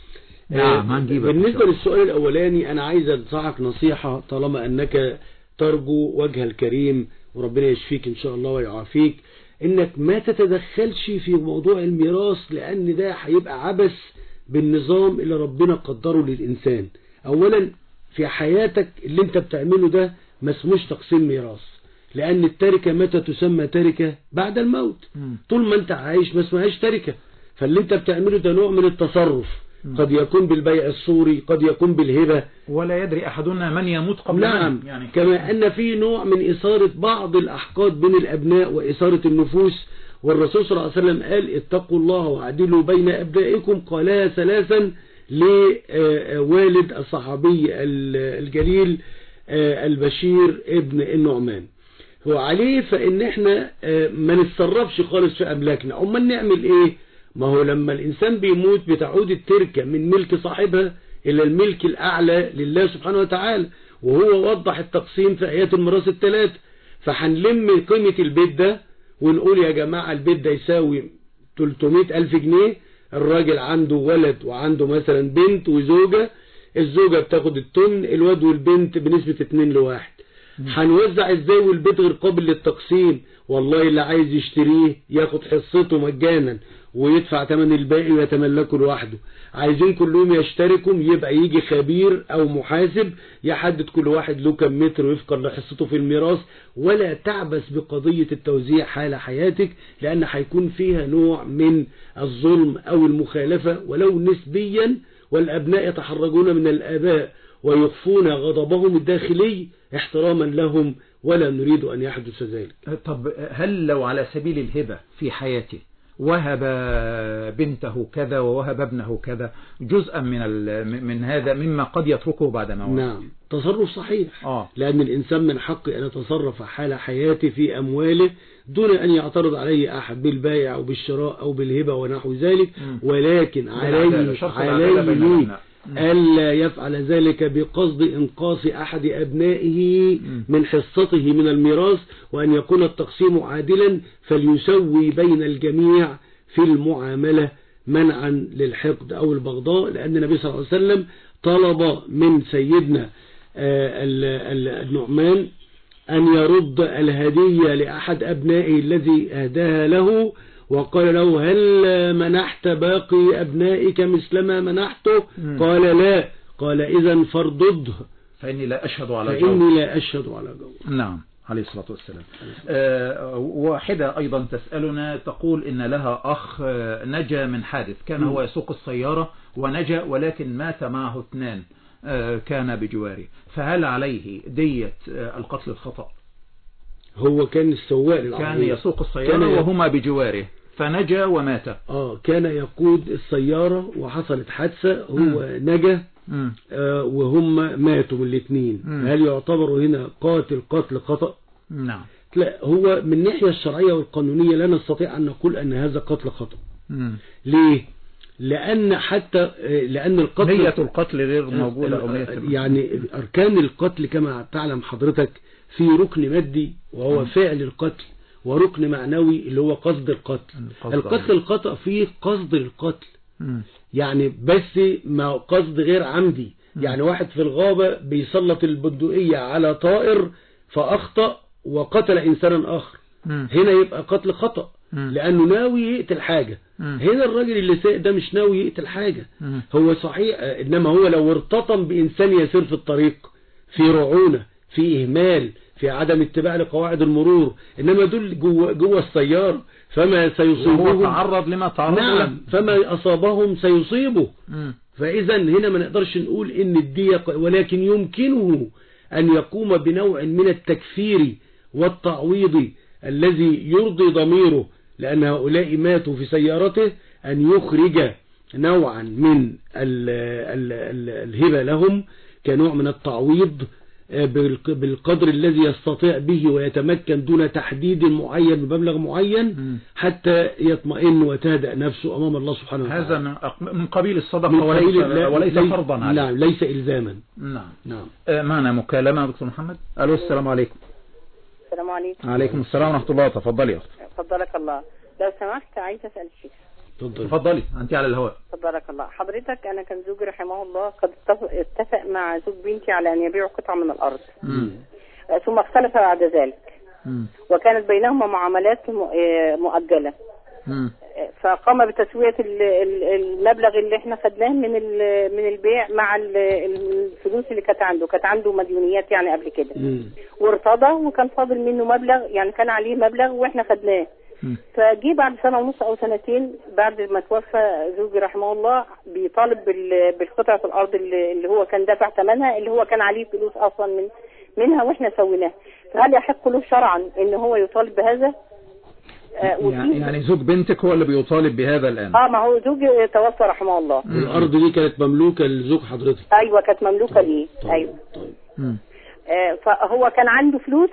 نعم آه، هنجيبك إن شاء بالنسبة الله. للسؤال الأولاني أنا عايز أنصحك نصيحة طالما أنك ترجو وجه الكريم وربنا يشفيك إن شاء الله ويعافيك إنك ما تتدخلش في موضوع الميراث لأن ده هيبقى عبث بالنظام اللي ربنا قدره للإنسان أولا في حياتك اللي أنت بتعمله ده ما اسموش تقسيم ميراث لأن التركة متى تسمى تركة بعد الموت مم. طول ما أنت عايش ما اسمهاش تركة فاللي أنت بتعمله ده نوع من التصرف قد يكون بالبيع الصوري قد يكون بالهبة ولا يدري أحدنا من يموت قبل نعم من يعني كما أن في نوع من إثارة بعض الأحقاد بين الأبناء وإثارة النفوس والرسول صلى الله عليه وسلم قال اتقوا الله واعدلوا بين أبنائكم قالها ثلاثا لوالد الصحابي ال- الجليل آه، البشير ابن النعمان هو عليه فإن احنا آه، ما نتصرفش خالص في أملاكنا أمال نعمل إيه ما هو لما الإنسان بيموت بتعود التركة من ملك صاحبها إلى الملك الأعلى لله سبحانه وتعالى وهو وضح التقسيم في آيات الميراث الثلاث فهنلم قيمة البيت ده ونقول يا جماعة البيت ده يساوي 300 ألف جنيه الراجل عنده ولد وعنده مثلا بنت وزوجة الزوجة بتاخد التن الواد والبنت بنسبة 2 لواحد هنوزع ازاي والبيت غير قابل للتقسيم والله اللي عايز يشتريه ياخد حصته مجانا ويدفع ثمن الباقي ويتملكه لوحده عايزين كلهم يشتركوا يبقى يجي خبير او محاسب يحدد كل واحد له كم متر وفقا لحصته في الميراث ولا تعبث بقضية التوزيع حال حياتك لان هيكون فيها نوع من الظلم او المخالفة ولو نسبيا والابناء يتحرجون من الاباء ويخفون غضبهم الداخلي احتراما لهم ولا نريد أن يحدث ذلك طب هل لو على سبيل الهبة في حياته وهب بنته كذا ووهب ابنه كذا جزءا من ال- من هذا مما قد يتركه بعد موته نعم تصرف صحيح آه. لأن الإنسان من حقه أن يتصرف حال حياته في أمواله دون أن يعترض عليه أحد بالبيع أو بالشراء أو بالهبة ونحو ذلك مم. ولكن بالعدالة، عليه شرط العدالة بين عليه الأبناء. مم. ألا يفعل ذلك بقصد إنقاص أحد أبنائه من حصته من الميراث وأن يكون التقسيم عادلا فليسوي بين الجميع في المعاملة منعا للحقد أو البغضاء لأن النبي صلى الله عليه وسلم طلب من سيدنا آه، ال- ال- النعمان أن يرد الهدية لأحد أبنائه الذي أهداها له وقال له هل منحت باقي أبنائك مثلما منحته مم. قال لا قال إذا فاردده فإني لا أشهد على جور فإني لا أشهد على جور نعم عليه الصلاة والسلام آه، واحدة أيضا تسألنا تقول إن لها أخ آه، نجا من حادث كان هو يسوق السيارة ونجا ولكن مات معه اثنان آه، كان بجواره فهل عليه دية آه، القتل الخطأ هو كان السواق كان للعربية يسوق السيارة كان ي- وهما بجواره فنجا ومات آه كان يقود السيارة وحصلت حادثة هو نجا مم. آه، وهم ماتوا من الاثنين مم. هل يعتبر هنا قاتل قتل خطأ نعم لا هو من الناحية الشرعية والقانونية لا نستطيع أن نقول أن هذا قتل خطأ مم. ليه لأن حتى آه، لأن القتل نية القتل غير موجودة أو نية القتل. يعني أركان القتل كما تعلم حضرتك في ركن مادي وهو فعل القتل وركن معنوي اللي هو قصد القتل القصد القتل الخطأ فيه قصد القتل مم. يعني بس ما قصد غير عمدي يعني واحد في الغابة بيسلط البندقية على طائر فأخطأ وقتل إنسانا آخر مم. هنا يبقى قتل خطأ مم. لأنه ناوي يقتل حاجة مم. هنا الراجل اللي ساق ده مش ناوي يقتل حاجة مم. هو صحيح آه، إنما هو لو ارتطم بإنسان يسير في الطريق في رعونة في إهمال في عدم اتباع لقواعد المرور إنما دول جوه, جوه السيارة فما وهو سيصيبهم تعرض لما تعرض له نعم فما أصابهم سيصيبه مم. فإذا هنا ما نقدرش نقول إن الدية ق- ولكن يمكنه أن يقوم بنوع من التكفير والتعويض الذي يرضي ضميره لأن هؤلاء ماتوا في سيارته أن يخرج نوعا من ال ال ال الهبة لهم كنوع من التعويض آه، بالق- بالقدر الذي يستطيع به ويتمكن دون تحديد معين بمبلغ معين حتى يطمئن وتهدأ نفسه أمام الله سبحانه وتعالى هذا من أق- من قبيل الصدقة من وليس, قبيل- لا- وليس ليس- فرضا عليه نعم ليس إلزاما نعم نعم آه، معنا مكالمة دكتور محمد ألو السلام عليكم السلام عليكم عليكم السلام ورحمة الله تفضلي يا أخت فضلك الله لو سمحت عايزه اسال الشيخ تفضل تفضلي أنت على الهواء فضلك الله حضرتك انا كان زوجي رحمه الله قد اتفق, اتفق مع زوج بنتي على ان يبيعوا قطعه من الارض مم. آه، ثم اختلف بعد ذلك مم. وكانت بينهما معاملات م- آه، مؤجله مم. آه، فقام بتسويه ال- ال- المبلغ اللي احنا خدناه من ال- من البيع مع ال- الفلوس اللي كانت عنده كانت عنده مديونيات يعني قبل كده وارتضى وكان فاضل منه مبلغ يعني كان عليه مبلغ واحنا خدناه مم. فجي بعد سنة ونص أو سنتين بعد ما توفى زوجي رحمه الله بيطالب بال- بالقطعة الأرض اللي اللي هو كان دافع ثمنها اللي هو كان عليه فلوس أصلا من منها وإحنا سويناها فهل يحق له شرعا إن هو يطالب بهذا؟ آه وفي- يعني يعني زوج بنتك هو اللي بيطالب بهذا الآن اه ما هو زوجي توفى رحمه الله الأرض دي كانت مملوكة لزوج حضرتك ايوه كانت مملوكه ليه ايوه مم. آه، فهو كان عنده فلوس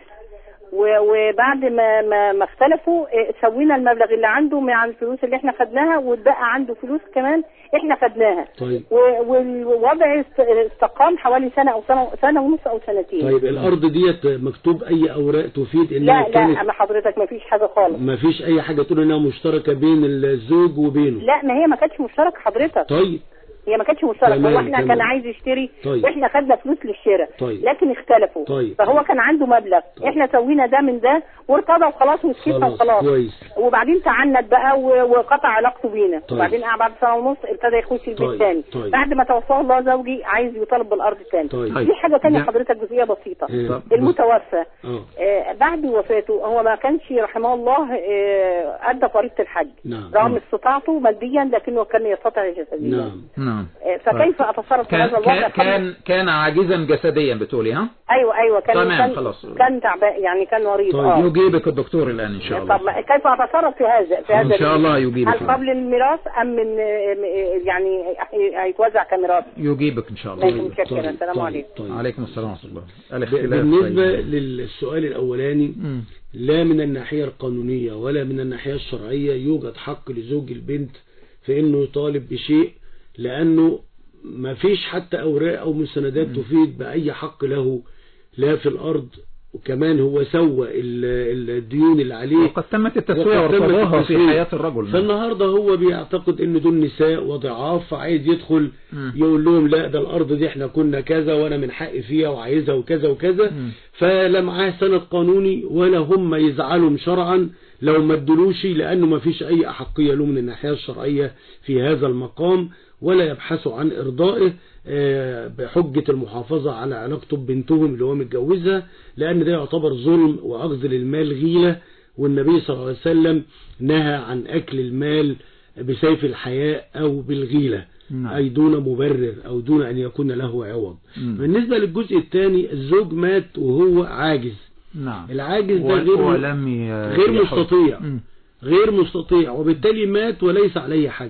و- وبعد ما ما, ما اختلفوا آه، سوينا المبلغ اللي عنده مع الفلوس اللي احنا خدناها واتبقى عنده فلوس كمان احنا خدناها طيب و- والوضع است- استقام حوالي سنه او سنه سنه ونص او سنتين طيب الأرض ديت مكتوب أي أوراق تفيد إنها لا لا كانت انا حضرتك ما فيش حاجه خالص ما فيش أي حاجة تقول إنها مشتركة بين الزوج وبينه لا ما هي ما كانتش مشتركه حضرتك طيب هي ما كانتش مشتركه تمام، هو احنا تمام. كان عايز يشتري طيب. واحنا خدنا فلوس للشراء طيب. لكن اختلفوا طيب. فهو كان عنده مبلغ احنا سوينا ده من ده وارتضى وخلاص وسكتنا خلاص وخلاص كويس وبعدين تعنت بقى و- وقطع علاقته بينا طيب. وبعدين قعد بعد سنه ونص ابتدى يخش البيت طيب. تاني طيب. بعد ما توفاه الله زوجي عايز يطالب بالارض تاني طيب. دي حاجه تانية لا. حضرتك جزئيه بسيطه إيه. طب. المتوفى اه آه، بعد وفاته هو ما كانش رحمه الله آه، ادى فريضه الحج نعم رغم استطاعته ماديا لكنه كان يستطيع جسديا نعم نعم آه، فكيف اتصرف في كان هذا الوضع كان كان كان عاجزا جسديا بتقولي ها ايوه ايوه كان تمام، كان خلاص. كان تعبان يعني كان مريض طيب اه يجيبك الدكتور الآن إن شاء الله طب ما- كيف اتصرف في هذا في هذا إن شاء الله يجيبك هل قبل الميراث ام من آه، يعني هيتوزع كميراث يجيبك إن شاء ماشي الله متشكرا السلام طيب. عليكم طيب. عليكم السلام ورحمة الله ب- الاختلاف بالنسبة طيب. للسؤال الأولاني مم. لا من الناحية القانونية ولا من الناحية الشرعية يوجد حق لزوج البنت في انه يطالب بشيء لانه ما فيش حتى اوراق او مستندات تفيد باي حق له لا في الارض وكمان هو سوى ال- الديون اللي عليه وقد تمت التسوية وقد تمت وارتضاها في التسوية. حياة الرجل فالنهاردة هو بيعتقد ان دول نساء وضعاف فعايز يدخل مم. يقول لهم لا ده الارض دي احنا كنا كذا وانا من حقي فيها وعايزها وكذا وكذا مم. فلا معاه سند قانوني ولا هم يزعلوا شرعا لو ما ادلوش لانه ما فيش اي احقية له من الناحية الشرعية في هذا المقام ولا يبحثوا عن ارضائه آه، بحجة المحافظة على علاقته ببنتهم اللي هو متجوزها لان ده يعتبر ظلم واخذ للمال غيلة والنبي صلى الله عليه وسلم نهى عن اكل المال بسيف الحياء او بالغيلة نعم. اي دون مبرر او دون ان يكون له عوض مم. بالنسبة للجزء الثاني الزوج مات وهو عاجز نعم العاجز ده و- غير ولم ي- غير يحج. مستطيع مم. غير مستطيع وبالتالي مات وليس عليه حج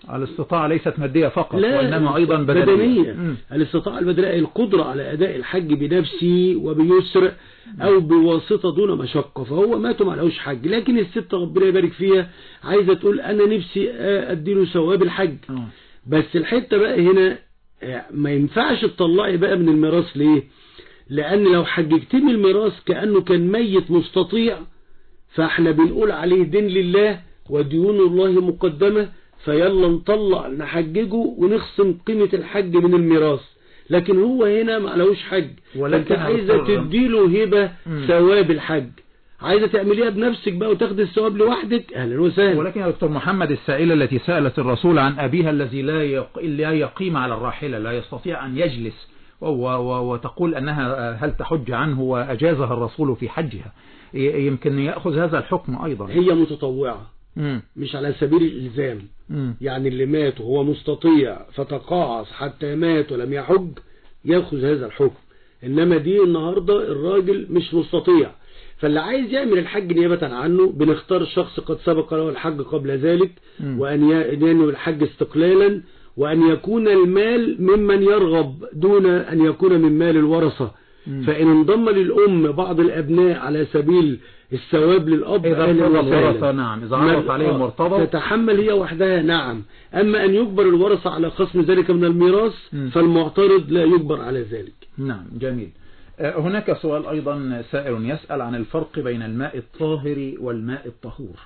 الاستطاعة ليست مادية فقط لا وإنما أيضا بدنية بدنية مم. الاستطاعة البدنية القدرة على أداء الحج بنفسه وبيسر أو بواسطة دون مشقة فهو ماتوا ما لهوش حج لكن الست ربنا يبارك فيها عايزة تقول أنا نفسي أديله ثواب الحج آه. بس الحتة بقى هنا آه، ما ينفعش تطلعي بقى من الميراث ليه لأن لو حججتني الميراث كأنه كان ميت مستطيع فاحنا بنقول عليه دين لله وديون الله مقدمة فيلا نطلع نحججه ونخصم قيمة الحج من الميراث لكن هو هنا ما لهوش حج ولكن انت عايزة دكتور- تديله هبة مم. ثواب الحج عايزة تعمليها بنفسك بقى وتاخد الثواب لوحدك اهلا وسهلا ولكن يا دكتور محمد السائلة التي سألت الرسول عن أبيها الذي لا يق... لا يقيم على الراحلة لا يستطيع أن يجلس و... و... وتقول أنها هل تحج عنه وأجازها الرسول في حجها ي- يمكن يأخذ هذا الحكم أيضا هي متطوعة مم. مش على سبيل الإلزام مم. يعني اللي مات وهو مستطيع فتقاعس حتى مات ولم يحج يأخذ هذا الحكم إنما دي النهاردة الراجل مش مستطيع فاللي عايز يعمل الحج نيابة عنه بنختار الشخص قد سبق له الحج قبل ذلك مم. وأن ي- أن ينوي الحج استقلالا وأن يكون المال ممن يرغب دون أن يكون من مال الورثة مم. فإن انضم للأم بعض الأبناء على سبيل الثواب للأب إذا أهلا ارتضى وسهلا. الورثة نعم إذا عرض ما- عليهم آه، مرتضى تتحمل هي وحدها نعم أما أن يجبر الورثة على خصم ذلك من الميراث مم. فالمعترض لا يجبر على ذلك نعم جميل آه، هناك سؤال أيضا سائل يسأل عن الفرق بين الماء الطاهر والماء الطهور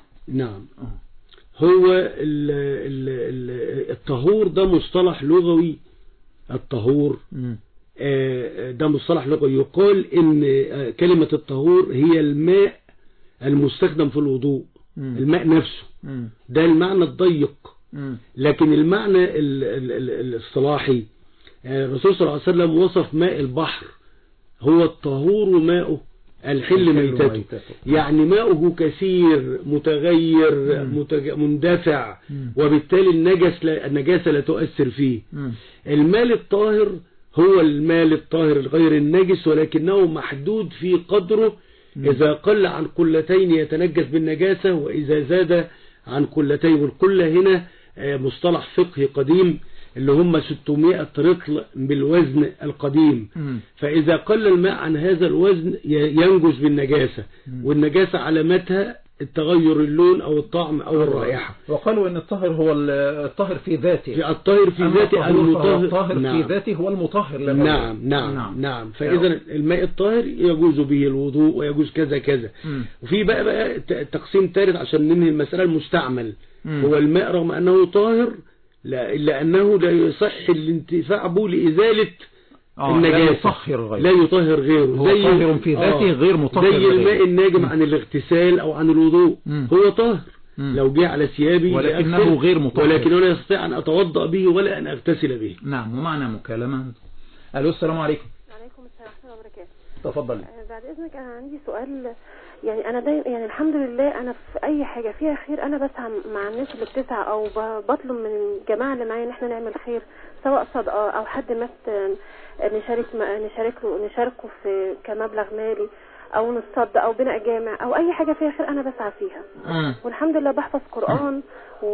نعم آه. هو ال ال ال الطهور ده مصطلح لغوي الطهور مم. آه، ده مصطلح لغوي يقال ان آه، كلمة الطهور هي الماء المستخدم في الوضوء مم. الماء نفسه مم. ده المعنى الضيق مم. لكن المعنى ال- ال- ال- الاصطلاحي آه، الرسول صلى الله عليه وسلم وصف ماء البحر هو الطهور ماؤه الحل الحل ميتته ميتته. يعني ماؤه كثير متغير مم. متج... مندفع مم. وبالتالي النجس لا... النجاسة لا تؤثر فيه مم. المال الطاهر هو المال الطاهر الغير النجس ولكنه محدود في قدره مم. إذا قل عن قلتين يتنجس بالنجاسة وإذا زاد عن قلتين والقلة هنا آه، مصطلح فقهي قديم اللي هم 600 رطل بالوزن القديم مم. فإذا قل الماء عن هذا الوزن ي- ينجس بالنجاسة مم. والنجاسة علامتها التغير اللون أو الطعم أو الرائحة وقالوا ان الطاهر هو ال- الطاهر في ذاته في الطاهر في أما ذاته الطهور فهو المطهر الطاهر نعم. في ذاته هو المطهر لغيره. نعم نعم نعم, نعم. فإذا الماء الطاهر يجوز به الوضوء ويجوز كذا كذا مم. وفي بقى بقى ت- تقسيم ثالث عشان ننهي المسألة المستعمل مم. هو الماء رغم أنه طاهر لا إلا أنه لا يصح الانتفاع به لإزالة آه، النجاسة لا يطهر غيره. لا يطهر غيره هو طاهر في ذاته غير مطهر زي لغيره. الماء الناجم مم. عن الاغتسال أو عن الوضوء مم. هو طاهر مم. لو جه على ثيابي ولكنه لأغسل، غير مطهر. ولكنه لا يستطيع أن أتوضأ به ولا أن أغتسل به نعم ومعنا مكالمة الو السلام عليكم عليكم السلام ورحمة الله وبركاته تفضلي آه، بعد اذنك انا عندي سؤال يعني انا دايما يعني الحمد لله انا في اي حاجه فيها خير انا بسعى مع الناس اللي بتسعى او ب- بطلب من الجماعه اللي معايا ان احنا نعمل خير سواء صدقه او حد مات آه، نشارك م- نشارك له نشاركه في كمبلغ مالي او نتصدق او بناء جامع او اي حاجه فيها خير انا بسعى فيها مم. والحمد لله بحفظ قرآن و...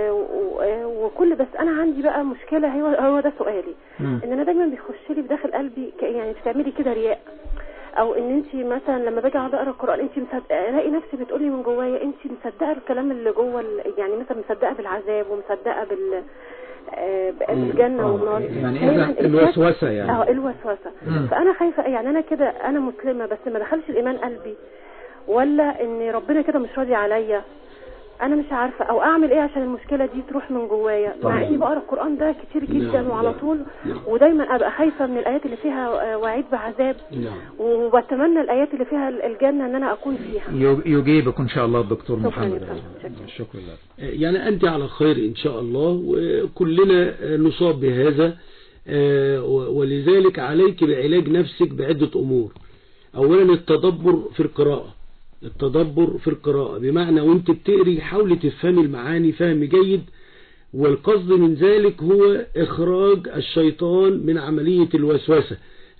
و... وكل بس أنا عندي بقى مشكلة هو هو ده سؤالي مم. إن أنا دايما بيخش لي بداخل قلبي ك... يعني بتعملي كده رياء أو إن أنت مثلا لما باجي أقعد أقرأ القرآن أنت مصدقة ألاقي نفسي بتقولي من جوايا أنت مصدقة الكلام اللي جوه ال... يعني مثلا مصدقة بالعذاب ومصدقة بال آه، بالجنة آه، والنار يعني دايماً إذا الوسوسة يعني. اه الوسوسة مم. فأنا خايفة يعني أنا كده أنا مسلمة بس ما دخلش الإيمان قلبي ولا ان ربنا كده مش راضي عليا انا مش عارفه او اعمل ايه عشان المشكله دي تروح من جوايا مع طبعا. اني بقرا القران ده كتير جدا نعم، وعلى نعم، طول نعم. ودايما ابقى خايفه من الايات اللي فيها آه، وعيد بعذاب نعم وبتمنى الايات اللي فيها الجنه ان انا اكون فيها يج- يجيبك ان شاء الله الدكتور شكراً محمد يا فندم، شكراً. شكرا لك يعني أنت على خير إن شاء الله وكلنا نصاب بهذا آه، ولذلك عليك بعلاج نفسك بعدة أمور أولا التدبر في القراءة التدبر في القراءة بمعنى وانت بتقري حاولي تفهمي المعاني فهم جيد والقصد من ذلك هو إخراج الشيطان من عملية الوسوسة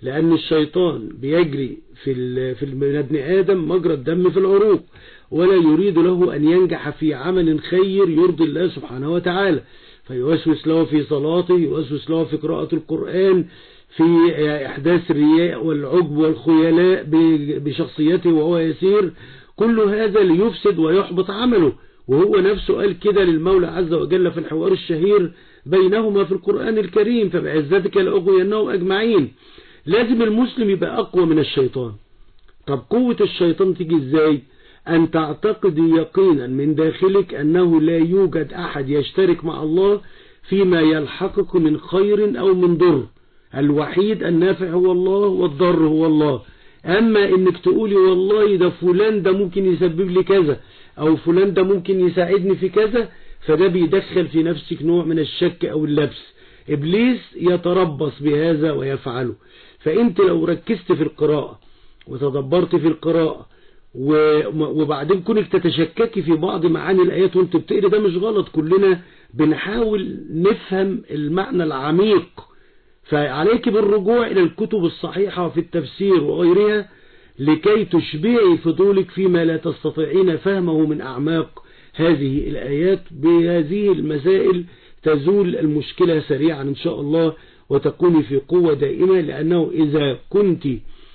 لأن الشيطان بيجري في ال- في ال- ابن آدم مجرى الدم في العروق ولا يريد له أن ينجح في عمل خير يرضي الله سبحانه وتعالى فيوسوس له في صلاته يوسوس له في قراءة القرآن في إحداث الرياء والعجب والخيلاء ب- بشخصيته وهو يسير كل هذا ليفسد ويحبط عمله وهو نفسه قال كده للمولى عز وجل في الحوار الشهير بينهما في القرآن الكريم فبعزتك لأغوينهم أجمعين لازم المسلم يبقى أقوى من الشيطان طب قوة الشيطان تيجي ازاي أن تعتقد يقينا من داخلك أنه لا يوجد أحد يشترك مع الله فيما يلحقك من خير أو من ضر الوحيد النافع هو الله والضر هو الله أما إنك تقولي والله ده فلان ده ممكن يسبب لي كذا أو فلان ده ممكن يساعدني في كذا فده بيدخل في نفسك نوع من الشك أو اللبس إبليس يتربص بهذا ويفعله فأنت لو ركزت في القراءة وتدبرت في القراءة و- وبعدين كونك تتشككي في بعض معاني الآيات وانت بتقري ده مش غلط كلنا بنحاول نفهم المعنى العميق فعليك بالرجوع إلى الكتب الصحيحة في التفسير وغيرها لكي تشبعي فضولك فيما لا تستطيعين فهمه من أعماق هذه الآيات بهذه المسائل تزول المشكلة سريعا إن شاء الله وتكوني في قوة دائمة لأنه إذا كنت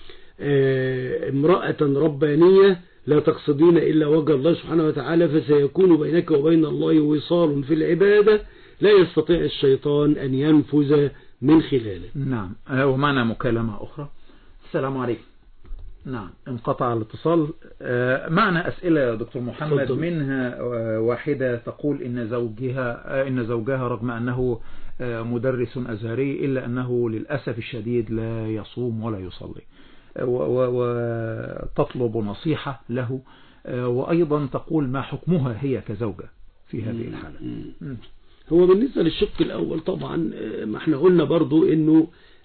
آه، امرأة ربانية لا تقصدين إلا وجه الله سبحانه وتعالى فسيكون بينك وبين الله وصال في العبادة لا يستطيع الشيطان أن ينفذ من خلاله نعم آه، ومعنا مكالمة أخرى السلام عليكم نعم انقطع الاتصال آه، معنا أسئلة يا دكتور محمد تفضل. منها آه، واحدة تقول إن زوجها آه، إن زوجها رغم أنه آه، مدرس أزهري إلا أنه للأسف الشديد لا يصوم ولا يصلي آه، و- و- وتطلب نصيحة له آه، وأيضا تقول ما حكمها هي كزوجة في هذه الحالة مم. هو بالنسبة للشق الأول طبعا آه، ما احنا قلنا برضو انه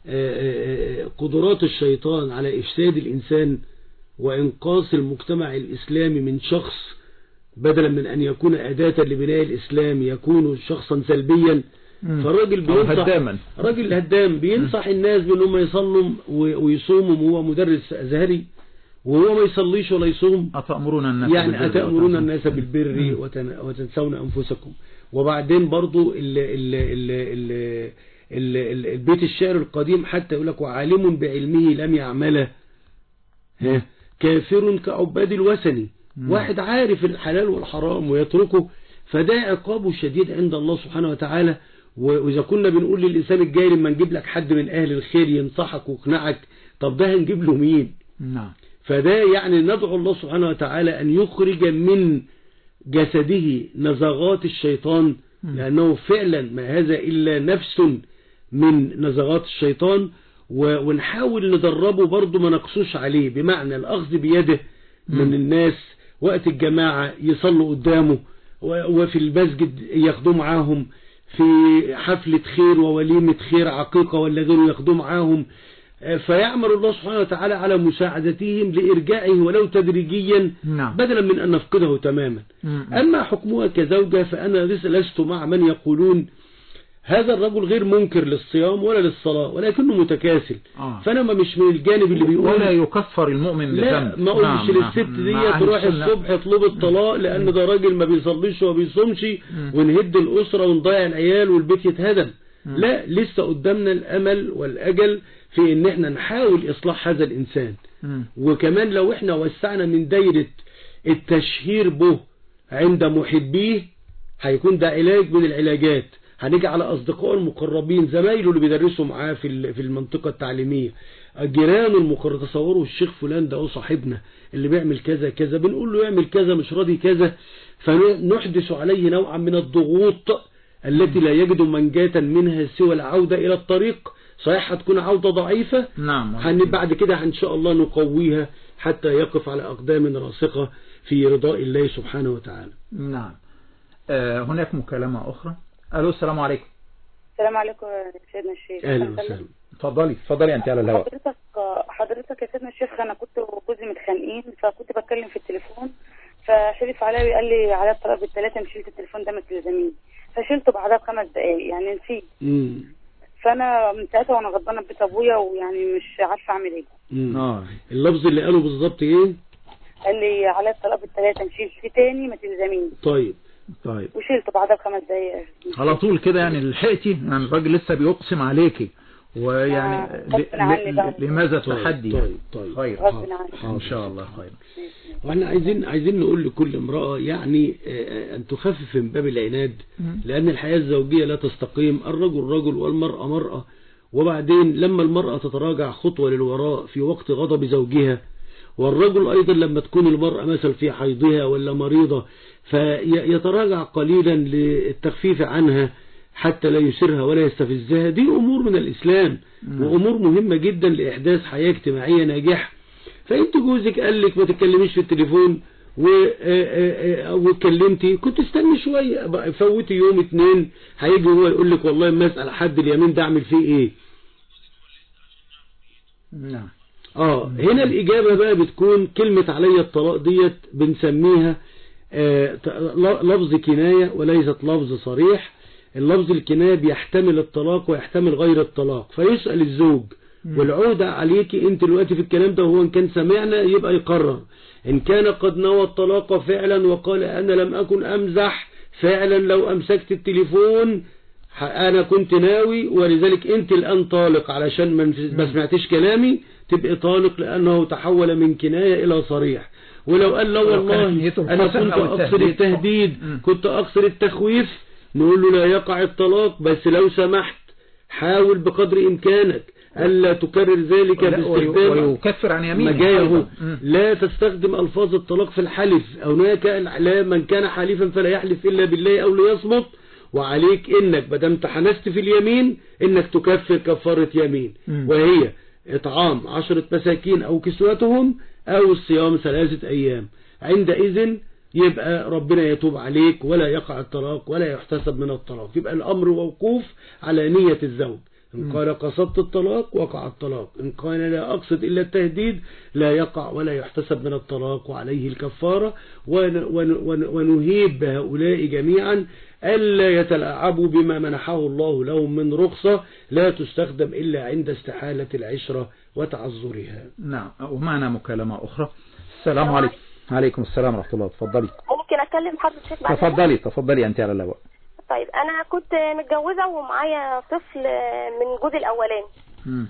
آه، آه، قدرات الشيطان على إفساد الإنسان وإنقاص المجتمع الإسلامي من شخص بدلا من أن يكون أداة لبناء الإسلام يكون شخصا سلبيا مم. فالراجل أو بينصح هداما. راجل هدام بينصح الناس بأنهم يصلوا و- ويصوموا وهو مدرس أزهري وهو ما يصليش ولا يصوم أتأمرون الناس يعني بالبر أتأمرون وتنسون- الناس بالبر وتن- وتنسون أنفسكم وبعدين برضو ال ال ال ال ال ال البيت الشعر القديم حتى يقول لك وعالم بعلمه لم يعمله ها، كافر كعباد الوثني مم. واحد عارف الحلال والحرام ويتركه فده عقابه شديد عند الله سبحانه وتعالى و- وإذا كنا بنقول للإنسان الجاهل لما نجيب لك حد من أهل الخير ينصحك ويقنعك طب ده هنجيب له مين نعم فده يعني ندعو الله سبحانه وتعالى أن يخرج من جسده نزغات الشيطان مم. لأنه فعلا ما هذا إلا نفس من نزغات الشيطان و- ونحاول ندربه برضه ما نقصوش عليه بمعنى الأخذ بيده من مم. الناس وقت الجماعة يصلوا قدامه و- وفي المسجد ياخدوه معاهم في حفلة خير ووليمة خير عقيقة ولا غيره ياخدوه معاهم آه، فيعمل الله سبحانه وتعالى على مساعدتهم لإرجاعه ولو تدريجيا نعم بدلا من أن نفقده تماما مم. أما حكمها كزوجة فأنا لس- لست مع من يقولون هذا الرجل غير منكر للصيام ولا للصلاة ولكنه متكاسل آه. فأنا ما مش من الجانب اللي بيقول ولا يكفر المؤمن لا بذنب ما قلتش نعم، للست نعم. دي مع أهل تروح السنة. الصبح يطلب الطلاق لأن ده راجل ما بيصليش وما بيصومش ونهد الأسرة ونضيع العيال والبيت يتهدم مم. لا لسه قدامنا الأمل والأجل في إن احنا نحاول إصلاح هذا الإنسان مم. وكمان لو احنا وسعنا من دايرة التشهير به عند محبيه هيكون ده علاج من العلاجات هنيجي على أصدقائه المقربين زمايله اللي بيدرسوا معاه في ال- في المنطقة التعليمية جيرانه المقرب تصوروا الشيخ فلان ده هو صاحبنا اللي بيعمل كذا كذا بنقول له يعمل كذا مش راضي كذا فنحدث عليه نوعا من الضغوط التي لا يجد منجاة منها سوى العودة إلى الطريق صحيح هتكون عودة ضعيفة نعم هن بعد كده إن شاء الله نقويها حتى يقف على أقدام راسخة في رضاء الله سبحانه وتعالى نعم آه هناك مكالمة أخرى ألو السلام عليكم السلام عليكم يا سيدنا الشيخ أهلا أنا وسهلا اتفضلي اتفضلي أنت على الهواء حضرتك حضرتك يا سيدنا الشيخ انا كنت وجوزي متخانقين فكنت بتكلم في التليفون فحلف عليا وقال لي على الطلاق بالثلاثه مش شلت التليفون ده ما تلزميني فشلته بعدها بخمس دقائق يعني نسيت مم. فانا من ساعتها وانا غضبانه ببيت ابويا ويعني مش عارفه اعمل ايه مم. اه اللفظ اللي قاله بالظبط ايه قال لي على الطلاق بالثلاثه نشيل فيه تاني ما تلزميني طيب طيب وشلت بعدها بخمس دقايق على طول كده يعني لحقتي يعني الراجل لسه بيقسم عليكي ويعني آه، ل- غصب عني ل- بقى. لماذا طيب، التحدي طيب، يعني؟ طيب. خير غصب عني ان شاء الله خير واحنا عايزين عايزين نقول لكل امرأة يعني آه، ان تخفف من باب العناد لان الحياة الزوجية لا تستقيم الرجل رجل والمرأة مرأة وبعدين لما المرأة تتراجع خطوة للوراء في وقت غضب زوجها والرجل أيضا لما تكون المرأة مثلا في حيضها ولا مريضة فيتراجع قليلا للتخفيف عنها حتى لا يسرها ولا يستفزها دي أمور من الإسلام وأمور مهمة جدا لإحداث حياة اجتماعية ناجحة فأنت جوزك قال لك ما تتكلميش في التليفون و- آه، آه، واتكلمتي كنت استني شوية بقى فوتي يوم اتنين هيجي هو يقول لك والله ما اسأل حد اليمين ده اعمل فيه ايه نعم اه هنا الإجابة بقى بتكون كلمة علي الطلاق ديت بنسميها آه، ت- ل- لفظ كناية وليست لفظ صريح اللفظ الكناية بيحتمل الطلاق ويحتمل غير الطلاق فيسأل الزوج والعودة عليكي انت دلوقتي في الكلام ده وهو ان كان سمعنا يبقى يقرر ان كان قد نوى الطلاق فعلا وقال انا لم اكن امزح فعلا لو امسكت التليفون ح- انا كنت ناوي ولذلك انت الان طالق علشان ما نف- ما سمعتش كلامي تبقى طالق لانه تحول من كناية الى صريح ولو قال لا ولو والله كانت نيته انا القسم كنت أو اقصد التهديد. التهديد مم. كنت اقصد التخويف نقول له لا يقع الطلاق بس لو سمحت حاول بقدر امكانك الا تكرر ذلك لا، وي- باستخدام ويكفر عن يمينه مجايه أيضا. مم. لا تستخدم الفاظ الطلاق في الحلف او هناك لا من كان حالفا فلا يحلف الا بالله او ليصمت وعليك انك بدم تحنست في اليمين انك تكفر كفارة يمين مم. وهي اطعام عشرة مساكين او كسوتهم او الصيام ثلاثة ايام عندئذ يبقى ربنا يتوب عليك ولا يقع الطلاق ولا يحتسب من الطلاق يبقى الامر موقوف على نية الزوج إن قال قصدت الطلاق وقع الطلاق إن قال لا أقصد إلا التهديد لا يقع ولا يحتسب من الطلاق وعليه الكفارة ون ون ون ونهيب بهؤلاء جميعا ألا يتلاعبوا بما منحه الله لهم من رخصة لا تستخدم إلا عند استحالة العشرة وتعذرها نعم ومعنا مكالمة أخرى السلام عليكم عليكم السلام ورحمة الله تفضلي ممكن اكلم حضرتك بعد كده؟ تفضلي تفضلي أنت على الهواء طيب انا كنت متجوزه ومعايا طفل من جوزي الاولاني مم.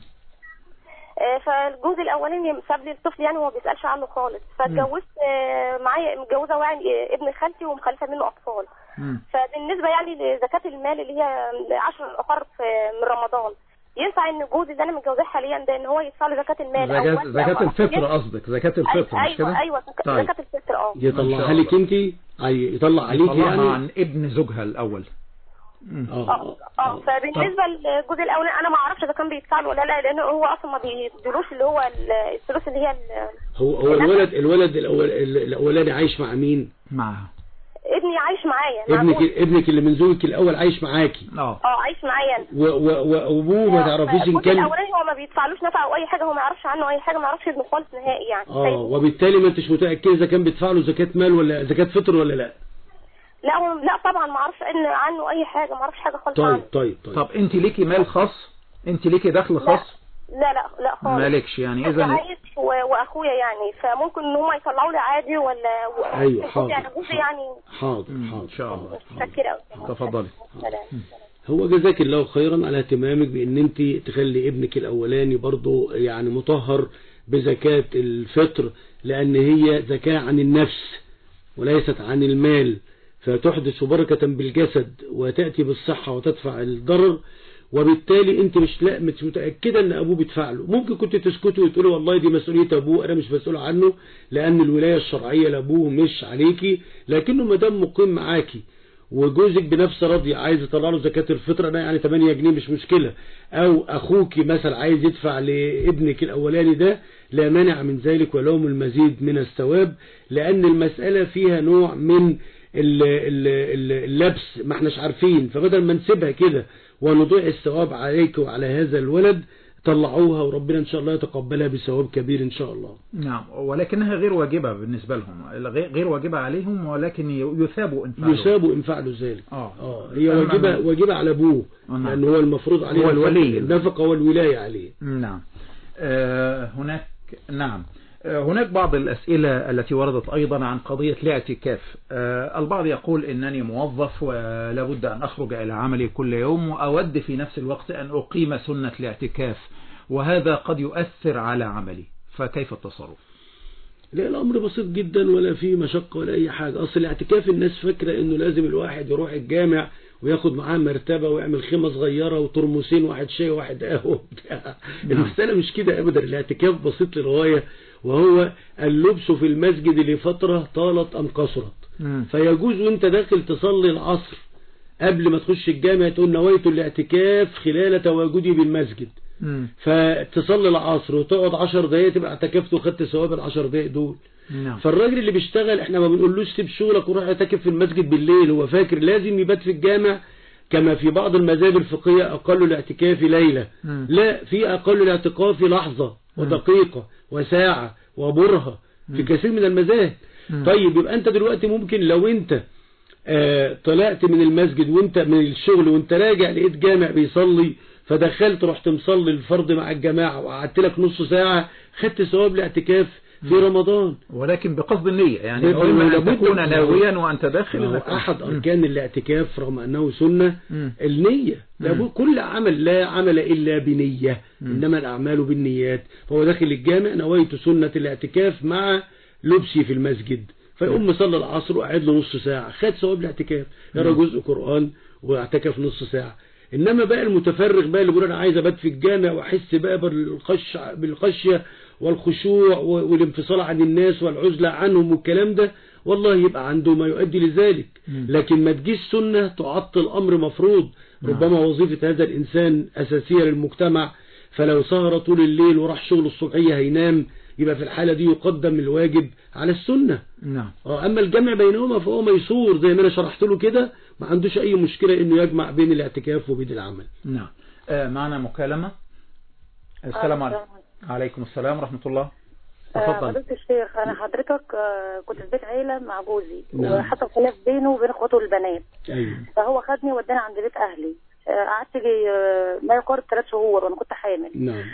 آه، فالجوز الاولاني ساب لي الطفل يعني وما بيسالش عنه خالص فاتجوزت آه، معايا متجوزه واحد آه، ابن خالتي ومخلفه منه اطفال مم. فبالنسبه يعني لزكاه المال اللي هي 10 الاخر في- من رمضان ينفع ان جوزي اللي انا متجوزاه حاليا ده ان هو يدفع له زكاه المال أو زكاة والدي زكاة أو الفطر أخويا؟ قصدك زكاة الفطر مش كده ايوه ايوه طيب. زكاه الفطر اه يطلعها لك انت عي- يطلع عليك طلعها يعني عن ابن زوجها الأول مم. اه اه فبالنسبه للجزء الاولاني انا ما اعرفش اذا كان بيدفع له ولا لا لان هو اصلا ما بيديلوش اللي هو ال- الفلوس اللي هي ال- هو هو الولد الولد الأول الأولاني عايش مع مين معها ابني عايش معايا مع ابنك جوزي. ابنك اللي من زوجك الأول عايش معاكي اه اه عايش معايا أنا. و- و- وأبوه ما تعرفيش إن الجزء كان الاولاني هو ما بيدفعلوش نفع او اي حاجه هو ما يعرفش عنه اي حاجه ما يعرفش ابنه خالص نهائي يعني اه وبالتالي ما انتش متأكد إذا كان بيدفع له زكاة مال ولا زكاة فطر ولا لا لا هو لا طبعا ما اعرفش ان عنه اي حاجه ما اعرفش حاجه خالص طيب عنه طيب طيب طب أنت ليكي مال خاص أنت ليكي دخل خاص لا لا لا خالص مالكش يعني كنت إذا عايش و- واخويا يعني فممكن ان هم يطلعوا لي عادي ولا و- أيوة، حاضر. يعني جوزي يعني حاضر إن حاضر شاء الله متشكره قوي تفضلي سلام هو جزاك الله خيرا على اهتمامك بان انت تخلي ابنك الاولاني برضو يعني مطهر بزكاة الفطر لان هي زكاة عن النفس وليست عن المال فتحدث بركة بالجسد وتأتي بالصحة وتدفع الضرر وبالتالي انت مش لا مش متأكدة ان ابوه بيدفع له ممكن كنت تسكتي وتقولي والله دي مسؤولية ابوه انا مش مسؤول عنه لان الولاية الشرعية لابوه مش عليكي لكنه ما دام مقيم معاكي وجوزك بنفس راضية عايز يطلع له زكاة الفطر ده يعني 8 جنيه مش مشكلة او اخوك مثلا عايز يدفع لابنك الاولاني ده لا مانع من ذلك ولهم المزيد من الثواب لان المسألة فيها نوع من ال- ال- ال- اللبس ما احناش عارفين فبدل ما نسيبها كده ونضيع الثواب عليك وعلى هذا الولد طلعوها وربنا ان شاء الله يتقبلها بثواب كبير ان شاء الله نعم ولكنها غير واجبة بالنسبة لهم غير غير واجبة عليهم ولكن يثابوا إن فعلوا يثابوا ان فعلوا ذلك آه. اه هي أما- واجبة واجبة على ابوه نعم. لان هو المفروض عليه هو الولي. النفقة والولاية عليه نعم آه، هناك نعم آه، هناك بعض الأسئلة التي وردت أيضا عن قضية الاعتكاف آه، البعض يقول إنني موظف ولا بد أن أخرج إلى عملي كل يوم وأود في نفس الوقت أن أقيم سنة الاعتكاف وهذا قد يؤثر على عملي فكيف التصرف لا الامر بسيط جدا ولا فيه مشقة ولا اي حاجة اصل الاعتكاف الناس فاكرة انه لازم الواحد يروح الجامع وياخد معاه مرتبة ويعمل خيمة صغيرة وترمسين واحد شاي وواحد قهوة بتاع المسألة مش كده ابدا الاعتكاف بسيط للغاية وهو اللبس في المسجد لفترة طالت ام قصرت فيجوز وانت داخل تصلي العصر قبل ما تخش الجامع تقول نويت الاعتكاف خلال تواجدي بالمسجد فتصلي العصر وتقعد عشر دقايق تبقى اعتكفت وخدت ثواب العشر دقايق دول نعم فالراجل اللي بيشتغل احنا ما بنقولوش سيب شغلك وروح اعتكف في المسجد بالليل هو فاكر لازم يبات في الجامع كما في بعض المذاهب الفقهية أقل الاعتكاف ليلة مم. لا في أقل الاعتكاف لحظة ودقيقة وساعة وبرهة في كثير من المذاهب مم. طيب يبقى أنت دلوقتي ممكن لو أنت آه، طلعت من المسجد وانت من الشغل وانت راجع لقيت جامع بيصلي فدخلت رحت مصلي الفرض مع الجماعة وقعدت لك نص ساعة خدت ثواب الاعتكاف في رمضان ولكن بقصد النية يعني يبقى مهم أن لابد تكون من- ناويا وأنت داخل ما هو إذا كان- أحد مم. أركان الاعتكاف رغم أنه سنة مم. النية مم. لابد كل عمل لا عمل إلا بنية إنما الأعمال بالنيات فهو داخل الجامع نويت سنة الاعتكاف مع لبسي في المسجد فيقوم مصلي العصر وقعد له نص ساعة خد ثواب الاعتكاف يقرا مم. جزء قرآن واعتكف نص ساعة إنما بقى المتفرغ بقى اللي بيقول أنا عايز أبات في الجامع وأحس بقى بالخش بالخشية والخشوع و- والانفصال عن الناس والعزلة عنهم والكلام ده والله يبقى عنده ما يؤدي لذلك مم. لكن ما تجيش سنة تعطل أمر مفروض نعم. ربما وظيفة هذا الإنسان أساسية للمجتمع فلو سهر طول الليل وراح شغل الصبحية هينام يبقى في الحالة دي يقدم الواجب على السنة نعم آه، أما الجمع بينهما فهو ميسور زي ما أنا شرحت له كده ما عندوش أي مشكلة إنه يجمع بين الاعتكاف وبين العمل نعم آه، معنا مكالمة السلام عليكم عليكم السلام ورحمة الله آه، تفضل فضيلة الشيخ أنا حضرتك آه، كنت في بيت عيلة مع جوزي نعم. وحصل خلاف بينه وبين اخواته البنات أيوه فهو خدني وداني عند بيت أهلي آه، قعدت يجي، آه، ما يقارب ثلاث شهور وأنا كنت حامل نعم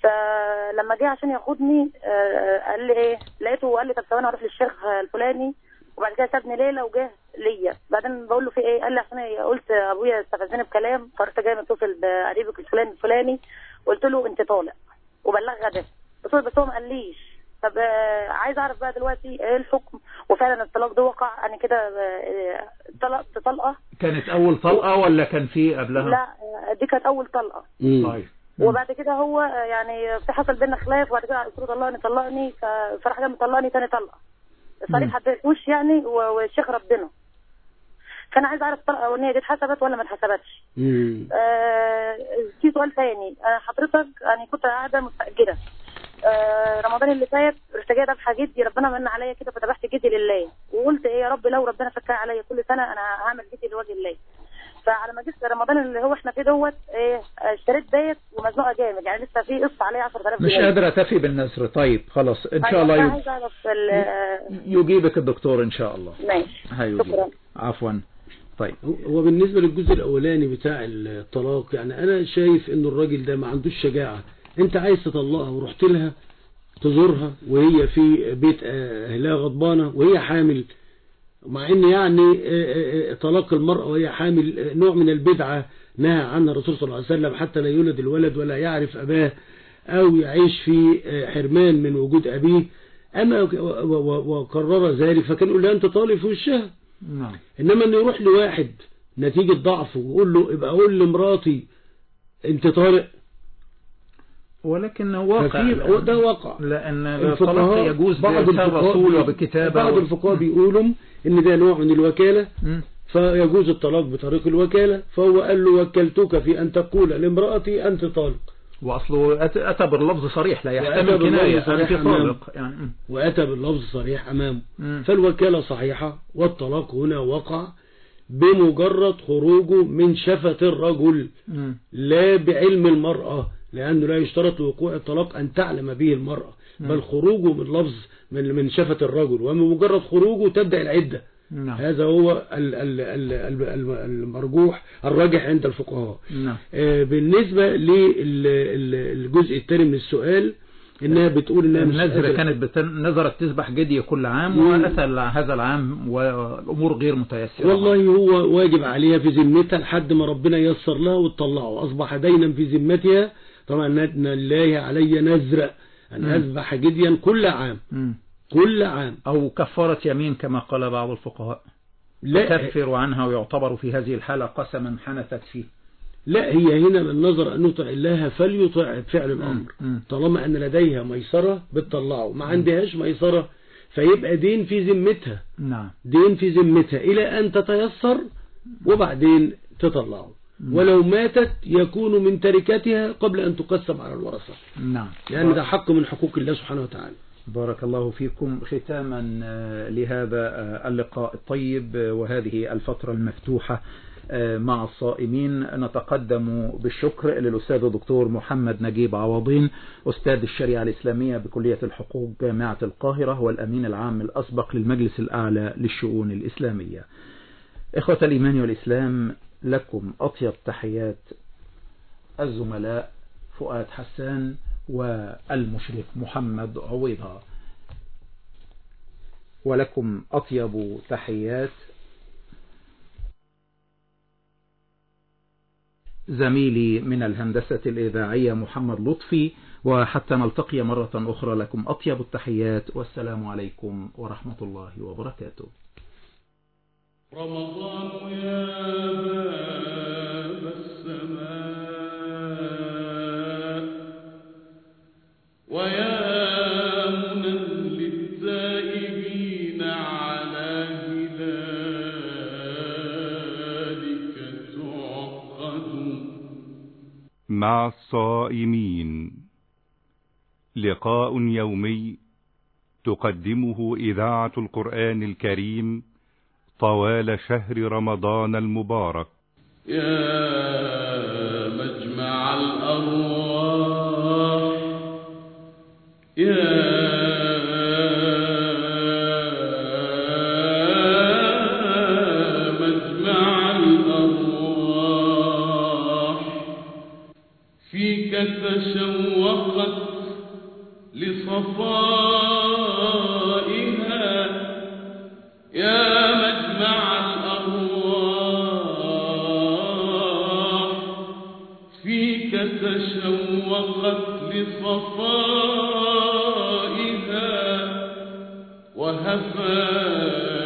فلما جه عشان ياخدني آه، قال لي ايه لقيته قال لي طب ثواني اروح للشيخ الفلاني وبعد كده سابني ليله وجه ليا بعدين بقول له في ايه قال لي عشان قلت ابويا استفزني بكلام فرحت جاي متصل بقريبك الفلاني الفلاني قلت له انت طالق وبلغها ده بس هو بس هو ما قاليش طب آه، عايز اعرف بقى دلوقتي ايه الحكم وفعلا الطلاق ده وقع انا كده آه، طلقت طلقه كانت أول طلقة ولا كان في قبلها لا آه، دي كانت اول طلقه طيب وبعد كده هو يعني في حصل بينا خلاف وبعد كده قلت له طلقني طلقني ف- فراح جاي مطلقني تاني طلقه الصريح حددوش يعني و- والشيخ ربنا فانا عايز اعرف الطلقه الاولانيه دي اتحسبت ولا ما اتحسبتش مم. آه في سؤال تاني آه حضرتك يعني كنت قاعده مستاجره آه رمضان اللي فات رحت جايه ذبحه جدي ربنا من عليا كده فذبحت جدي لله وقلت ايه يا رب لو ربنا فكها عليا كل سنه انا هعمل جدي لوجه الله فعلى ما جيت رمضان اللي هو احنا فيه دوت ايه اشتريت ديت ومزنوقه جامد يعني لسه في قسط عليها 10000 مش جنيه. قادرة تفي بالنذر طيب خلاص إن شاء أيوة، الله أنا يج- عايزه اعرف ال- يجيبك الدكتور إن شاء الله ماشي هيجيب شكرا عفوا طيب هو بالنسبة للجزء الأولاني بتاع الطلاق يعني أنا شايف إن الراجل ده ما عندوش شجاعة أنت عايز تطلقها ورحت لها تزورها وهي في بيت أهلها غضبانة وهي حامل مع إن يعني آه، آه، طلاق المرأة وهي حامل آه، نوع من البدعة نهى عنها الرسول صلى الله عليه وسلم حتى لا يولد الولد ولا يعرف أباه أو يعيش في آه، حرمان من وجود أبيه أما و- و- وقرر ذلك فكان يقول لها أنت طالب في وشها نعم انما انه يروح لواحد نتيجة ضعفه ويقول له ابقى اقول لمراتي انت طارق ولكن واقع ففي ده واقع لأن الطلاق الفقهاء يجوز بعض بإرسال الفقهاء رسول بي- وبكتابة بعض و- الفقهاء بيقولوا ان ده نوع من الوكالة مم. فيجوز الطلاق بطريق الوكالة فهو قال له وكلتك في ان تقول لامرأتي انت طالق وأصله أت- أتى باللفظ صريح لا وأتى يحتمل باللفظ كناية صريح أنت أمامه. طالق يعني مم. واتى باللفظ صريح امامه مم. فالوكالة صحيحة والطلاق هنا وقع بمجرد خروجه من شفة الرجل مم. لا بعلم المرأة لأنه لا يشترط لوقوع الطلاق أن تعلم به المرأة مم. بل خروجه من لفظ من من شفة الرجل ومجرد خروجه تبدأ العدة نعم هذا هو ال- ال- ال- ال- ال- المرجوح الراجح عند الفقهاء نعم آه، بالنسبة للجزء الثاني من السؤال انها بتقول انها مش النذر قادرة- كانت بتن... نذرت تذبح جدي كل عام مم. وأتى هذا العام والأمور غير متيسرة والله هو واجب عليها في ذمتها لحد ما ربنا ييسر لها وتطلعه أصبح دينا في ذمتها طبعا ندنا الله علي نذر أن مم. أذبح جديا كل عام مم. كل عام أو كفارة يمين كما قال بعض الفقهاء لا تكفر عنها ويعتبر في هذه الحالة قسما حنثت فيه لا هي هنا من نظر أن يطع الله فليطع فعل الأمر مم. طالما أن لديها ميسرة بتطلعه ما عندهاش ميسرة فيبقى دين في ذمتها نعم دين في ذمتها إلى أن تتيسر وبعدين تطلعه ولو ماتت يكون من تركتها قبل أن تقسم على الورثة نعم لأن ده حق من حقوق الله سبحانه وتعالى بارك الله فيكم ختاما آه، لهذا آه، اللقاء الطيب آه، وهذه الفترة المفتوحة آه، مع الصائمين نتقدم بالشكر للأستاذ الدكتور محمد نجيب عوضين أستاذ الشريعة الإسلامية بكلية الحقوق جامعة القاهرة والأمين العام الأسبق للمجلس الأعلى للشؤون الإسلامية إخوة الإيمان والإسلام لكم أطيب تحيات الزملاء فؤاد حسان والمشرف محمد عويضة ولكم أطيب تحيات زميلي من الهندسة الإذاعية محمد لطفي وحتى نلتقي مرة أخرى لكم أطيب التحيات والسلام عليكم ورحمة الله وبركاته رمضان يا باب السماء ويا منى للتائبين على هلالك تعقد مع الصائمين لقاء يومي تقدمه إذاعة القرآن الكريم طوال شهر رمضان المبارك يا مجمع الأرواح يا مجمع الأرواح فيك تشوقت لصفائها يا مجمع الأرواح فيك تشوقت لصفائها وهفى